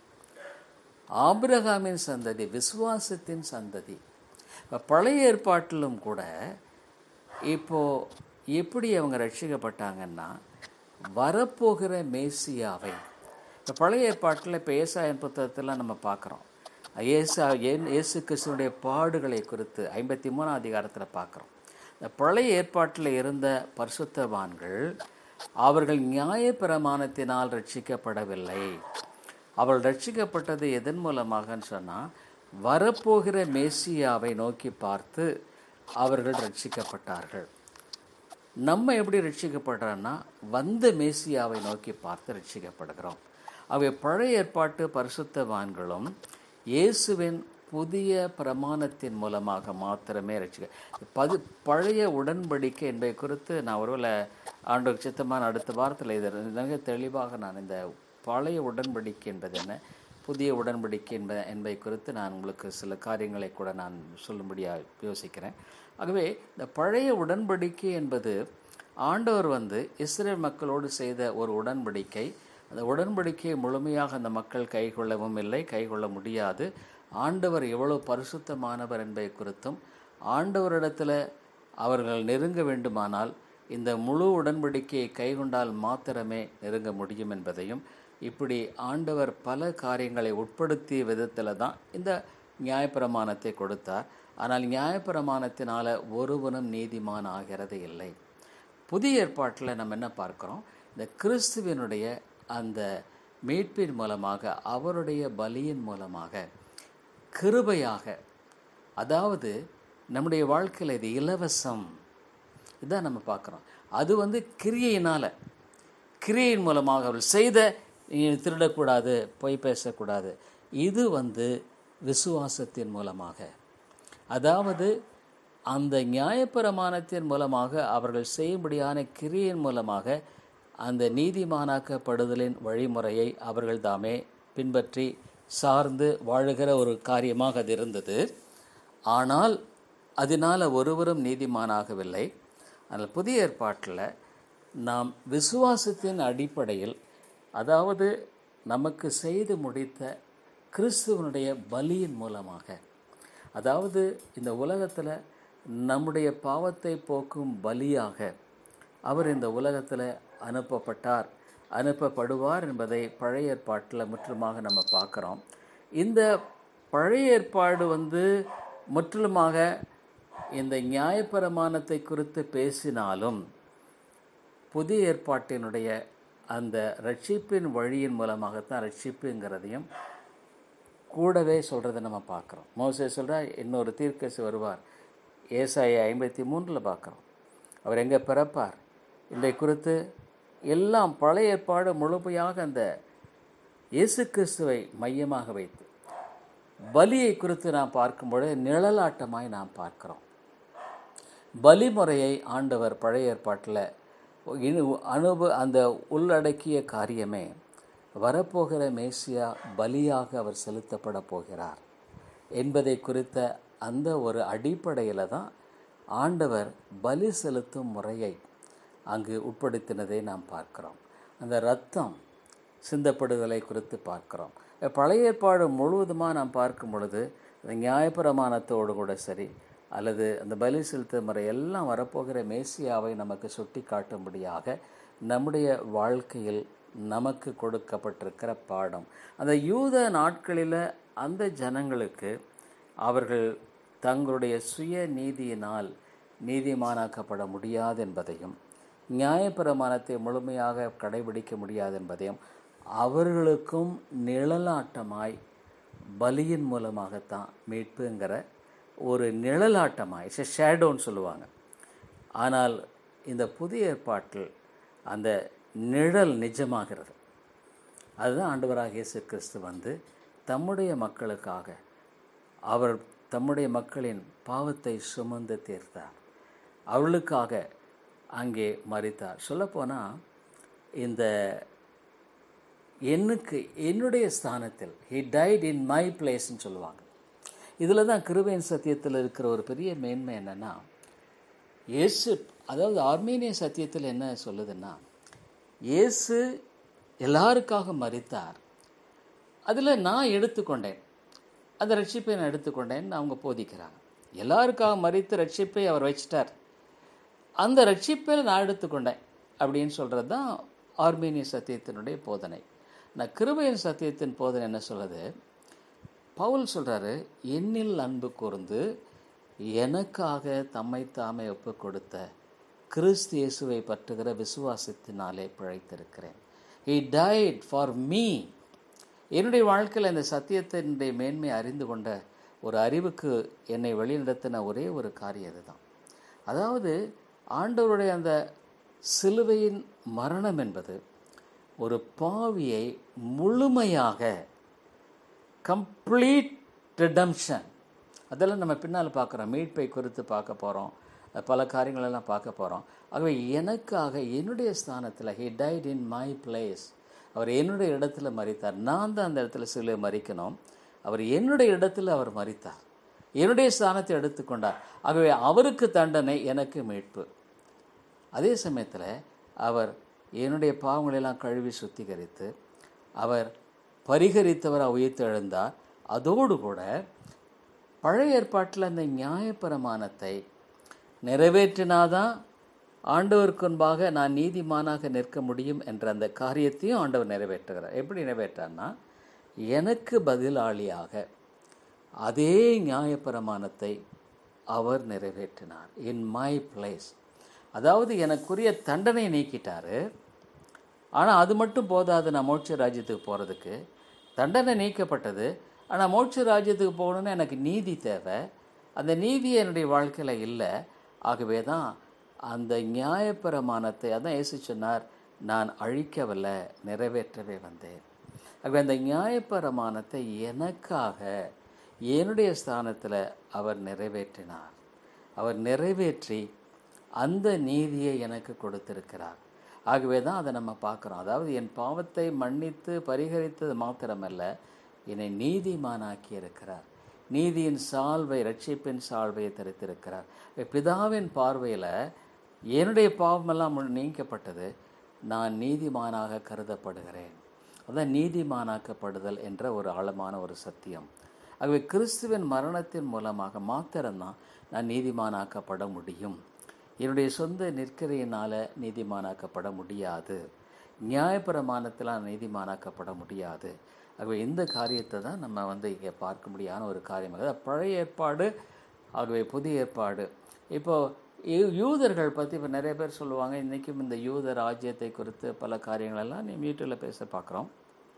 ஆபிரகாமின் சந்ததி விசுவாசத்தின் சந்ததி இப்போ பழைய ஏற்பாட்டிலும் கூட இப்போ எப்படி அவங்க ரட்சிக்கப்பட்டாங்கன்னா வரப்போகிற மேசியாவை இப்போ பழைய ஏற்பாட்டில் இப்போ ஏசாயன் புத்தகத்தில் நம்ம பார்க்குறோம் ஏசா ஏன் இயேசு கிறிஸ்துவனுடைய பாடுகளை குறித்து ஐம்பத்தி மூணாம் அதிகாரத்தில் பார்க்குறோம் இந்த பழைய ஏற்பாட்டில் இருந்த பரிசுத்தவான்கள் அவர்கள் நியாயப்பிரமாணத்தினால் ரட்சிக்கப்படவில்லை அவள் ரட்சிக்கப்பட்டது எதன் மூலமாகன்னு சொன்னால் வரப்போகிற மேசியாவை நோக்கி பார்த்து அவர்கள் ரட்சிக்கப்பட்டார்கள் நம்ம எப்படி ரட்சிக்கப்படுறோன்னா வந்த மேசியாவை நோக்கி பார்த்து ரட்சிக்கப்படுகிறோம் அவை பழைய ஏற்பாட்டு பரிசுத்தவான்களும் இயேசுவின் புதிய பிரமாணத்தின் மூலமாக மாத்திரமே ரட்சிக்க பது பழைய உடன்படிக்கை என்பதை குறித்து நான் ஒருவேளை ஆண்டோர் சித்தமான அடுத்த வாரத்தில் இதை மிக தெளிவாக நான் இந்த பழைய உடன்படிக்கை என்பது என்ன புதிய உடன்படிக்கை என்ப என்பதை குறித்து நான் உங்களுக்கு சில காரியங்களை கூட நான் சொல்லும்படியாக யோசிக்கிறேன் ஆகவே இந்த பழைய உடன்படிக்கை என்பது ஆண்டவர் வந்து இஸ்ரேல் மக்களோடு செய்த ஒரு உடன்படிக்கை அந்த உடன்படிக்கையை முழுமையாக அந்த மக்கள் கைக்கொள்ளவும் இல்லை கைக்கொள்ள முடியாது ஆண்டவர் எவ்வளோ பரிசுத்தமானவர் என்பதை குறித்தும் ஆண்டவரிடத்தில் அவர்கள் நெருங்க வேண்டுமானால் இந்த முழு உடன்படிக்கையை கைகொண்டால் மாத்திரமே நெருங்க முடியும் என்பதையும் இப்படி ஆண்டவர் பல காரியங்களை உட்படுத்திய விதத்தில் தான் இந்த நியாயப்பிரமாணத்தை கொடுத்தார் ஆனால் நியாயப்பிரமாணத்தினால ஒருவனும் நீதிமான் ஆகிறது இல்லை புதிய ஏற்பாட்டில் நம்ம என்ன பார்க்குறோம் இந்த கிறிஸ்துவினுடைய அந்த மீட்பின் மூலமாக அவருடைய பலியின் மூலமாக கிருபையாக அதாவது நம்முடைய வாழ்க்கையில் இது இலவசம் இதான் நம்ம பார்க்குறோம் அது வந்து கிரியையினால் கிரியையின் மூலமாக அவர்கள் செய்த நீ திருடக்கூடாது பொய் பேசக்கூடாது இது வந்து விசுவாசத்தின் மூலமாக அதாவது அந்த நியாயப்பிரமாணத்தின் மூலமாக அவர்கள் செய்யும்படியான கிரியின் மூலமாக அந்த நீதிமானாக்கப்படுதலின் வழிமுறையை அவர்கள் தாமே பின்பற்றி சார்ந்து வாழுகிற ஒரு காரியமாக அது இருந்தது ஆனால் அதனால் ஒருவரும் நீதிமானாகவில்லை ஆனால் புதிய ஏற்பாட்டில் நாம் விசுவாசத்தின் அடிப்படையில் அதாவது நமக்கு செய்து முடித்த கிறிஸ்துவனுடைய பலியின் மூலமாக அதாவது இந்த உலகத்தில் நம்முடைய பாவத்தை போக்கும் பலியாக அவர் இந்த உலகத்தில் அனுப்பப்பட்டார் அனுப்பப்படுவார் என்பதை பழைய ஏற்பாட்டில் முற்றிலுமாக நம்ம பார்க்குறோம் இந்த பழைய ஏற்பாடு வந்து முற்றிலுமாக இந்த நியாயப்பிரமாணத்தை குறித்து பேசினாலும் புதிய ஏற்பாட்டினுடைய அந்த ரட்சிப்பின் வழியின் மூலமாகத்தான் ரட்சிப்புங்கிறதையும் கூடவே சொல்கிறத நம்ம பார்க்குறோம் மோசே சொல்கிறா இன்னொரு தீர்க்கசி வருவார் ஏசாய ஐம்பத்தி மூன்றில் பார்க்குறோம் அவர் எங்கே பிறப்பார் இதை குறித்து எல்லாம் பழைய ஏற்பாடு முழுமையாக அந்த இயேசு கிறிஸ்துவை மையமாக வைத்து பலியை குறித்து நாம் பார்க்கும்பொழுது நிழலாட்டமாய் நாம் பார்க்கிறோம் பலிமுறையை ஆண்டவர் பழைய ஏற்பாட்டில் இனு- அனுப அந்த உள்ளடக்கிய காரியமே வரப்போகிற மேசியா பலியாக அவர் செலுத்தப்பட போகிறார் என்பதை குறித்த அந்த ஒரு அடிப்படையில் தான் ஆண்டவர் பலி செலுத்தும் முறையை அங்கு உட்படுத்தினதை நாம் பார்க்கிறோம் அந்த ரத்தம் சிந்தப்படுதலை குறித்து பார்க்கிறோம் பழைய ஏற்பாடு முழுவதுமாக நாம் பார்க்கும் பொழுது அந்த நியாயப்பிரமாணத்தோடு கூட சரி அல்லது அந்த பலி செலுத்த முறை எல்லாம் வரப்போகிற மேசியாவை நமக்கு சுட்டி காட்டும்படியாக நம்முடைய வாழ்க்கையில் நமக்கு கொடுக்கப்பட்டிருக்கிற பாடம் அந்த யூத நாட்களில் அந்த ஜனங்களுக்கு அவர்கள் தங்களுடைய சுய நீதியினால் நீதிமானாக்கப்பட முடியாது என்பதையும் நியாயப்பிரமாணத்தை முழுமையாக கடைபிடிக்க முடியாது என்பதையும் அவர்களுக்கும் நிழலாட்டமாய் பலியின் மூலமாகத்தான் மீட்புங்கிற ஒரு நிழலாட்டமாய் இட்ஸ் ஷேடோன்னு சொல்லுவாங்க ஆனால் இந்த புதிய ஏற்பாட்டில் அந்த நிழல் நிஜமாகிறது அதுதான் ஆண்டவராக இயேசு கிறிஸ்து வந்து தம்முடைய மக்களுக்காக அவர் தம்முடைய மக்களின் பாவத்தை சுமந்து தீர்த்தார் அவளுக்காக அங்கே மறித்தார் சொல்லப்போனால் இந்த என்னுக்கு என்னுடைய ஸ்தானத்தில் ஹி டைட் இன் மை பிளேஸ்ன்னு சொல்லுவாங்க இதில் தான் கிருபையின் சத்தியத்தில் இருக்கிற ஒரு பெரிய மேன்மை என்னென்னா இயேசு அதாவது ஆர்மீனிய சத்தியத்தில் என்ன சொல்லுதுன்னா இயேசு எல்லாருக்காக மறித்தார் அதில் நான் எடுத்துக்கொண்டேன் அந்த ரட்சிப்பை நான் எடுத்துக்கொண்டேன்னு அவங்க போதிக்கிறாங்க எல்லாருக்காக மறித்து ரட்சிப்பை அவர் வச்சிட்டார் அந்த ரட்சிப்பை நான் எடுத்துக்கொண்டேன் அப்படின்னு சொல்கிறது தான் ஆர்மீனிய சத்தியத்தினுடைய போதனை நான் கிருபையின் சத்தியத்தின் போதனை என்ன சொல்லுது பவுல் சொல்கிறாரு என்னில் அன்பு கூர்ந்து எனக்காக தம்மை தாமே ஒப்பு கொடுத்த கிறிஸ்து இயேசுவை பற்றுகிற விசுவாசத்தினாலே பிழைத்திருக்கிறேன் ஹி டைட் ஃபார் மீ என்னுடைய வாழ்க்கையில் இந்த சத்தியத்தினுடைய மேன்மை அறிந்து கொண்ட ஒரு அறிவுக்கு என்னை வழிநடத்தின ஒரே ஒரு காரியம் இதுதான் அதாவது ஆண்டவருடைய அந்த சிலுவையின் மரணம் என்பது ஒரு பாவியை முழுமையாக கம்ப்ளீட் ரிடம்ஷன் அதெல்லாம் நம்ம பின்னால் பார்க்குறோம் மீட்பை குறித்து பார்க்க போகிறோம் பல காரியங்களெல்லாம் பார்க்க போகிறோம் ஆகவே எனக்காக என்னுடைய ஸ்தானத்தில் he died in my place அவர் என்னுடைய இடத்துல மறித்தார் நான் தான் அந்த இடத்துல சிலுவை மறிக்கணும் அவர் என்னுடைய இடத்துல அவர் மறித்தார் என்னுடைய ஸ்தானத்தை எடுத்துக்கொண்டார் ஆகவே அவருக்கு தண்டனை எனக்கு மீட்பு அதே சமயத்தில் அவர் என்னுடைய பாவங்களெல்லாம் கழுவி சுத்திகரித்து அவர் பரிகரித்தவர் உயிர்த்து எழுந்தார் அதோடு கூட பழைய ஏற்பாட்டில் அந்த நியாயப்பிரமாணத்தை நிறைவேற்றினாதான் ஆண்டவருக்கு முன்பாக நான் நீதிமானாக நிற்க முடியும் என்ற அந்த காரியத்தையும் ஆண்டவர் நிறைவேற்றுகிறார் எப்படி நிறைவேற்றார்னா எனக்கு பதிலாளியாக அதே நியாயப்பிரமாணத்தை அவர் நிறைவேற்றினார் இன் மை பிளேஸ் அதாவது எனக்குரிய தண்டனை நீக்கிட்டாரு ஆனால் அது மட்டும் போதாது நான் மோட்ச ராஜ்யத்துக்கு போகிறதுக்கு தண்டனை நீக்கப்பட்டது ஆனால் மோட்ச ராஜ்யத்துக்கு போகணுன்னு எனக்கு நீதி தேவை அந்த நீதி என்னுடைய வாழ்க்கையில் இல்லை ஆகவே தான் அந்த நியாயப்பிரமாணத்தை அதான் ஏசு சொன்னார் நான் அழிக்கவில்லை நிறைவேற்றவே வந்தேன் ஆகவே அந்த நியாயப்பிரமாணத்தை எனக்காக என்னுடைய ஸ்தானத்தில் அவர் நிறைவேற்றினார் அவர் நிறைவேற்றி அந்த நீதியை எனக்கு கொடுத்திருக்கிறார் ஆகவே தான் அதை நம்ம பார்க்குறோம் அதாவது என் பாவத்தை மன்னித்து பரிகரித்தது மாத்திரமல்ல என்னை நீதிமானாக்கி இருக்கிறார் நீதியின் சால்வை ரட்சிப்பின் சால்வையை தரித்திருக்கிறார் பிதாவின் பார்வையில் என்னுடைய பாவமெல்லாம் நீக்கப்பட்டது நான் நீதிமானாக கருதப்படுகிறேன் அதான் நீதிமானாக்கப்படுதல் என்ற ஒரு ஆழமான ஒரு சத்தியம் ஆகவே கிறிஸ்துவின் மரணத்தின் மூலமாக மாத்திரம்தான் நான் நீதிமானாக்கப்பட முடியும் என்னுடைய சொந்த நிற்கிறையினால் நீதிமானாக்கப்பட முடியாது நியாயப்பிரமாணத்தில் நீதிமானாக்கப்பட முடியாது ஆகவே இந்த காரியத்தை தான் நம்ம வந்து இங்கே பார்க்க முடியாத ஒரு காரியமாக பழைய ஏற்பாடு ஆகவே புதிய ஏற்பாடு இப்போது யூதர்கள் பற்றி இப்போ நிறைய பேர் சொல்லுவாங்க இன்றைக்கும் இந்த யூத ராஜ்யத்தை குறித்து பல காரியங்களெல்லாம் நீ மீட்டில் பேச பார்க்குறோம்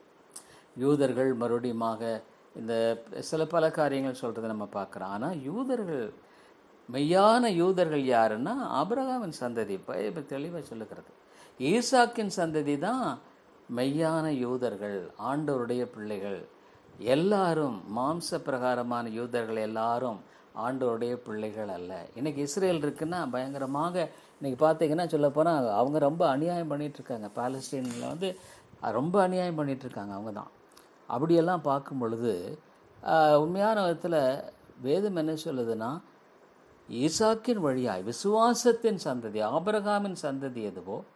யூதர்கள் மறுபடியுமாக இந்த சில பல காரியங்கள் சொல்கிறத நம்ம பார்க்குறோம் ஆனால் யூதர்கள் மெய்யான யூதர்கள் யாருன்னா ஆபிரகாமின் சந்ததி இப்போ தெளிவாக சொல்லுகிறது ஈசாக்கின் சந்ததி தான் மெய்யான யூதர்கள் ஆண்டவருடைய பிள்ளைகள் எல்லாரும் மாம்ச பிரகாரமான யூதர்கள் எல்லாரும் ஆண்டவருடைய பிள்ளைகள் அல்ல இன்றைக்கி இஸ்ரேல் இருக்குன்னா பயங்கரமாக இன்றைக்கி பார்த்தீங்கன்னா சொல்ல போனால் அவங்க ரொம்ப அநியாயம் பண்ணிகிட்ருக்காங்க பாலஸ்தீனில் வந்து ரொம்ப அநியாயம் பண்ணிகிட்ருக்காங்க அவங்க தான் அப்படியெல்லாம் பார்க்கும் பொழுது உண்மையான விதத்தில் வேதம் என்ன சொல்லுதுன்னா ஈசாக்கின் வழியாய் விசுவாசத்தின் சந்ததி ஆபரகாமின் சந்ததி எதுவோ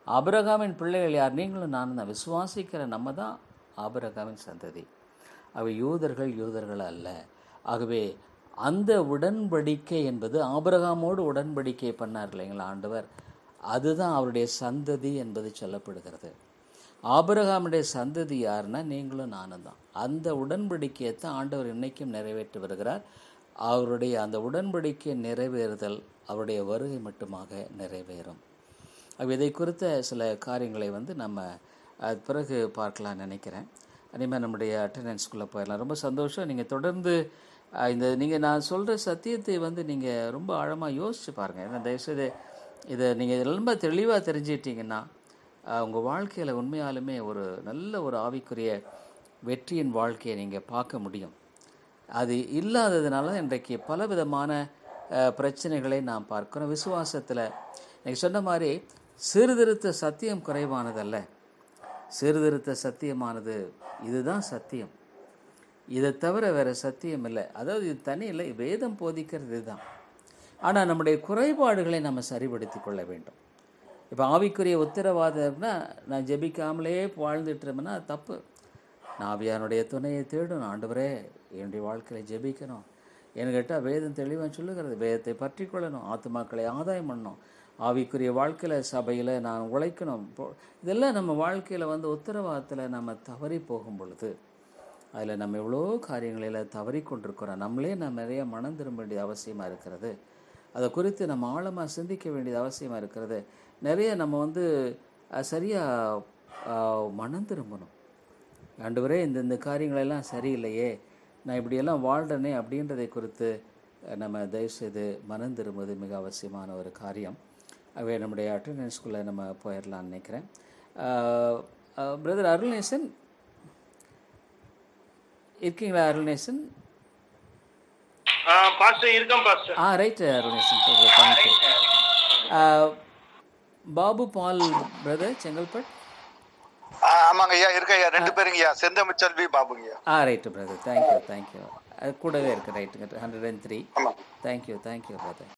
ஆபிரகாமின் பிள்ளைகள் யார் நீங்களும் நானும் தான் விசுவாசிக்கிற நம்ம தான் ஆபிரகாமின் சந்ததி அவை யூதர்கள் யூதர்கள் அல்ல ஆகவே அந்த உடன்படிக்கை என்பது ஆபிரகாமோடு உடன்படிக்கை பண்ணார் இல்லைங்களா ஆண்டவர் அதுதான் அவருடைய சந்ததி என்பது சொல்லப்படுகிறது ஆபிரகாமுடைய சந்ததி யாருன்னா நீங்களும் நானும் தான் அந்த உடன்படிக்கையை தான் ஆண்டவர் இன்னைக்கும் நிறைவேற்றி வருகிறார் அவருடைய அந்த உடன்படிக்கை நிறைவேறுதல் அவருடைய வருகை மட்டுமாக நிறைவேறும் ஆகவே இதை குறித்த சில காரியங்களை வந்து நம்ம அது பிறகு பார்க்கலாம்னு நினைக்கிறேன் அதேமாதிரி நம்முடைய அட்டண்டன்ஸ்குள்ளே போயிடலாம் ரொம்ப சந்தோஷம் நீங்கள் தொடர்ந்து அஹ், இந்த நீங்கள் நான் சொல்கிற சத்தியத்தை வந்து நீங்கள் ரொம்ப ஆழமாக யோசிச்சு பாருங்கள் ஏன்னா தயவுசெய்து இதை நீங்கள் ரொம்ப தெளிவாக தெரிஞ்சிட்டிங்கன்னா உங்கள் வாழ்க்கையில் உண்மையாலுமே ஒரு நல்ல ஒரு ஆவிக்குரிய வெற்றியின் வாழ்க்கையை நீங்கள் பார்க்க முடியும் அது இல்லாததுனால இன்றைக்கு பலவிதமான அஹ், பிரச்சனைகளை நாம் பார்க்கிறோம் விசுவாசத்தில் நீங்கள் சொன்ன மாதிரி சீர்திருத்த சத்தியம் குறைவானதல்ல சீர்திருத்த சத்தியமானது இதுதான் சத்தியம் இதை தவிர வேறு சத்தியம் இல்லை அதாவது இது தனி இல்லை வேதம் போதிக்கிறது இதுதான் ஆனால் நம்முடைய குறைபாடுகளை நம்ம சரிப்படுத்தி கொள்ள வேண்டும் இப்போ ஆவிக்குரிய உத்தரவாதம்னா நான் ஜெபிக்காமலே வாழ்ந்துட்டு இருந்தேன்னா அது தப்பு நான் ஆவியானுடைய துணையை தேடணும் ஆண்டவரே என்னுடைய வாழ்க்கையில் ஜெபிக்கணும் ஏன்னு கேட்டால் வேதம் தெளிவாக சொல்லுகிறது வேதத்தை பற்றி கொள்ளணும் ஆத்துமாக்களை ஆதாயம் பண்ணணும் ஆவிக்குரிய வாழ்க்கையில் சபையில் நான் உழைக்கணும் இப்போ இதெல்லாம் நம்ம வாழ்க்கையில் வந்து உத்தரவாதத்தில் நம்ம தவறி போகும் பொழுது அதில் நம்ம எவ்வளோ காரியங்களில் தவறி கொண்டிருக்கிறோம் நம்மளே நம்ம நிறைய மனம் திரும்ப வேண்டிய அவசியமாக இருக்கிறது அதை குறித்து நம்ம ஆழமாக சிந்திக்க வேண்டியது அவசியமாக இருக்கிறது நிறைய நம்ம வந்து சரியாக மனம் திரும்பணும் ஆண்டவரே இந்த இந்த காரியங்களெல்லாம் சரியில்லையே நான் இப்படியெல்லாம் வாழ்றேனே அப்படின்றதை குறித்து அஹ், நம்ம தயவுசெய்து மனம் திரும்புவது மிக அவசியமான ஒரு காரியம் ஆகவே நம்முடைய அட்டண்டன்ஸ்குள்ளே நம்ம போயிடலாம்னு நினைக்கிறேன் பிரதர் அருள்நேசன் இருக்கீங்களா அருள்நேசன் பாஸ்டர் இருக்கேன் pastor ah right Arulnesan thank you Babu Paul brother Chengalpet ஆ, ஆமாங்க ஐயா இருக்க ஐயா ரெண்டு பேருங்க ஐயா செந்தமிச்செல்வி பாபுங்க ஐயா ah right brother thank you thank you அது கூடவே இருக்கு ரைட்டுங்க ஹண்ட்ரட் அண்ட் த்ரீ ஆமா தேங்க்யூ தேங்க்யூ பிரதர்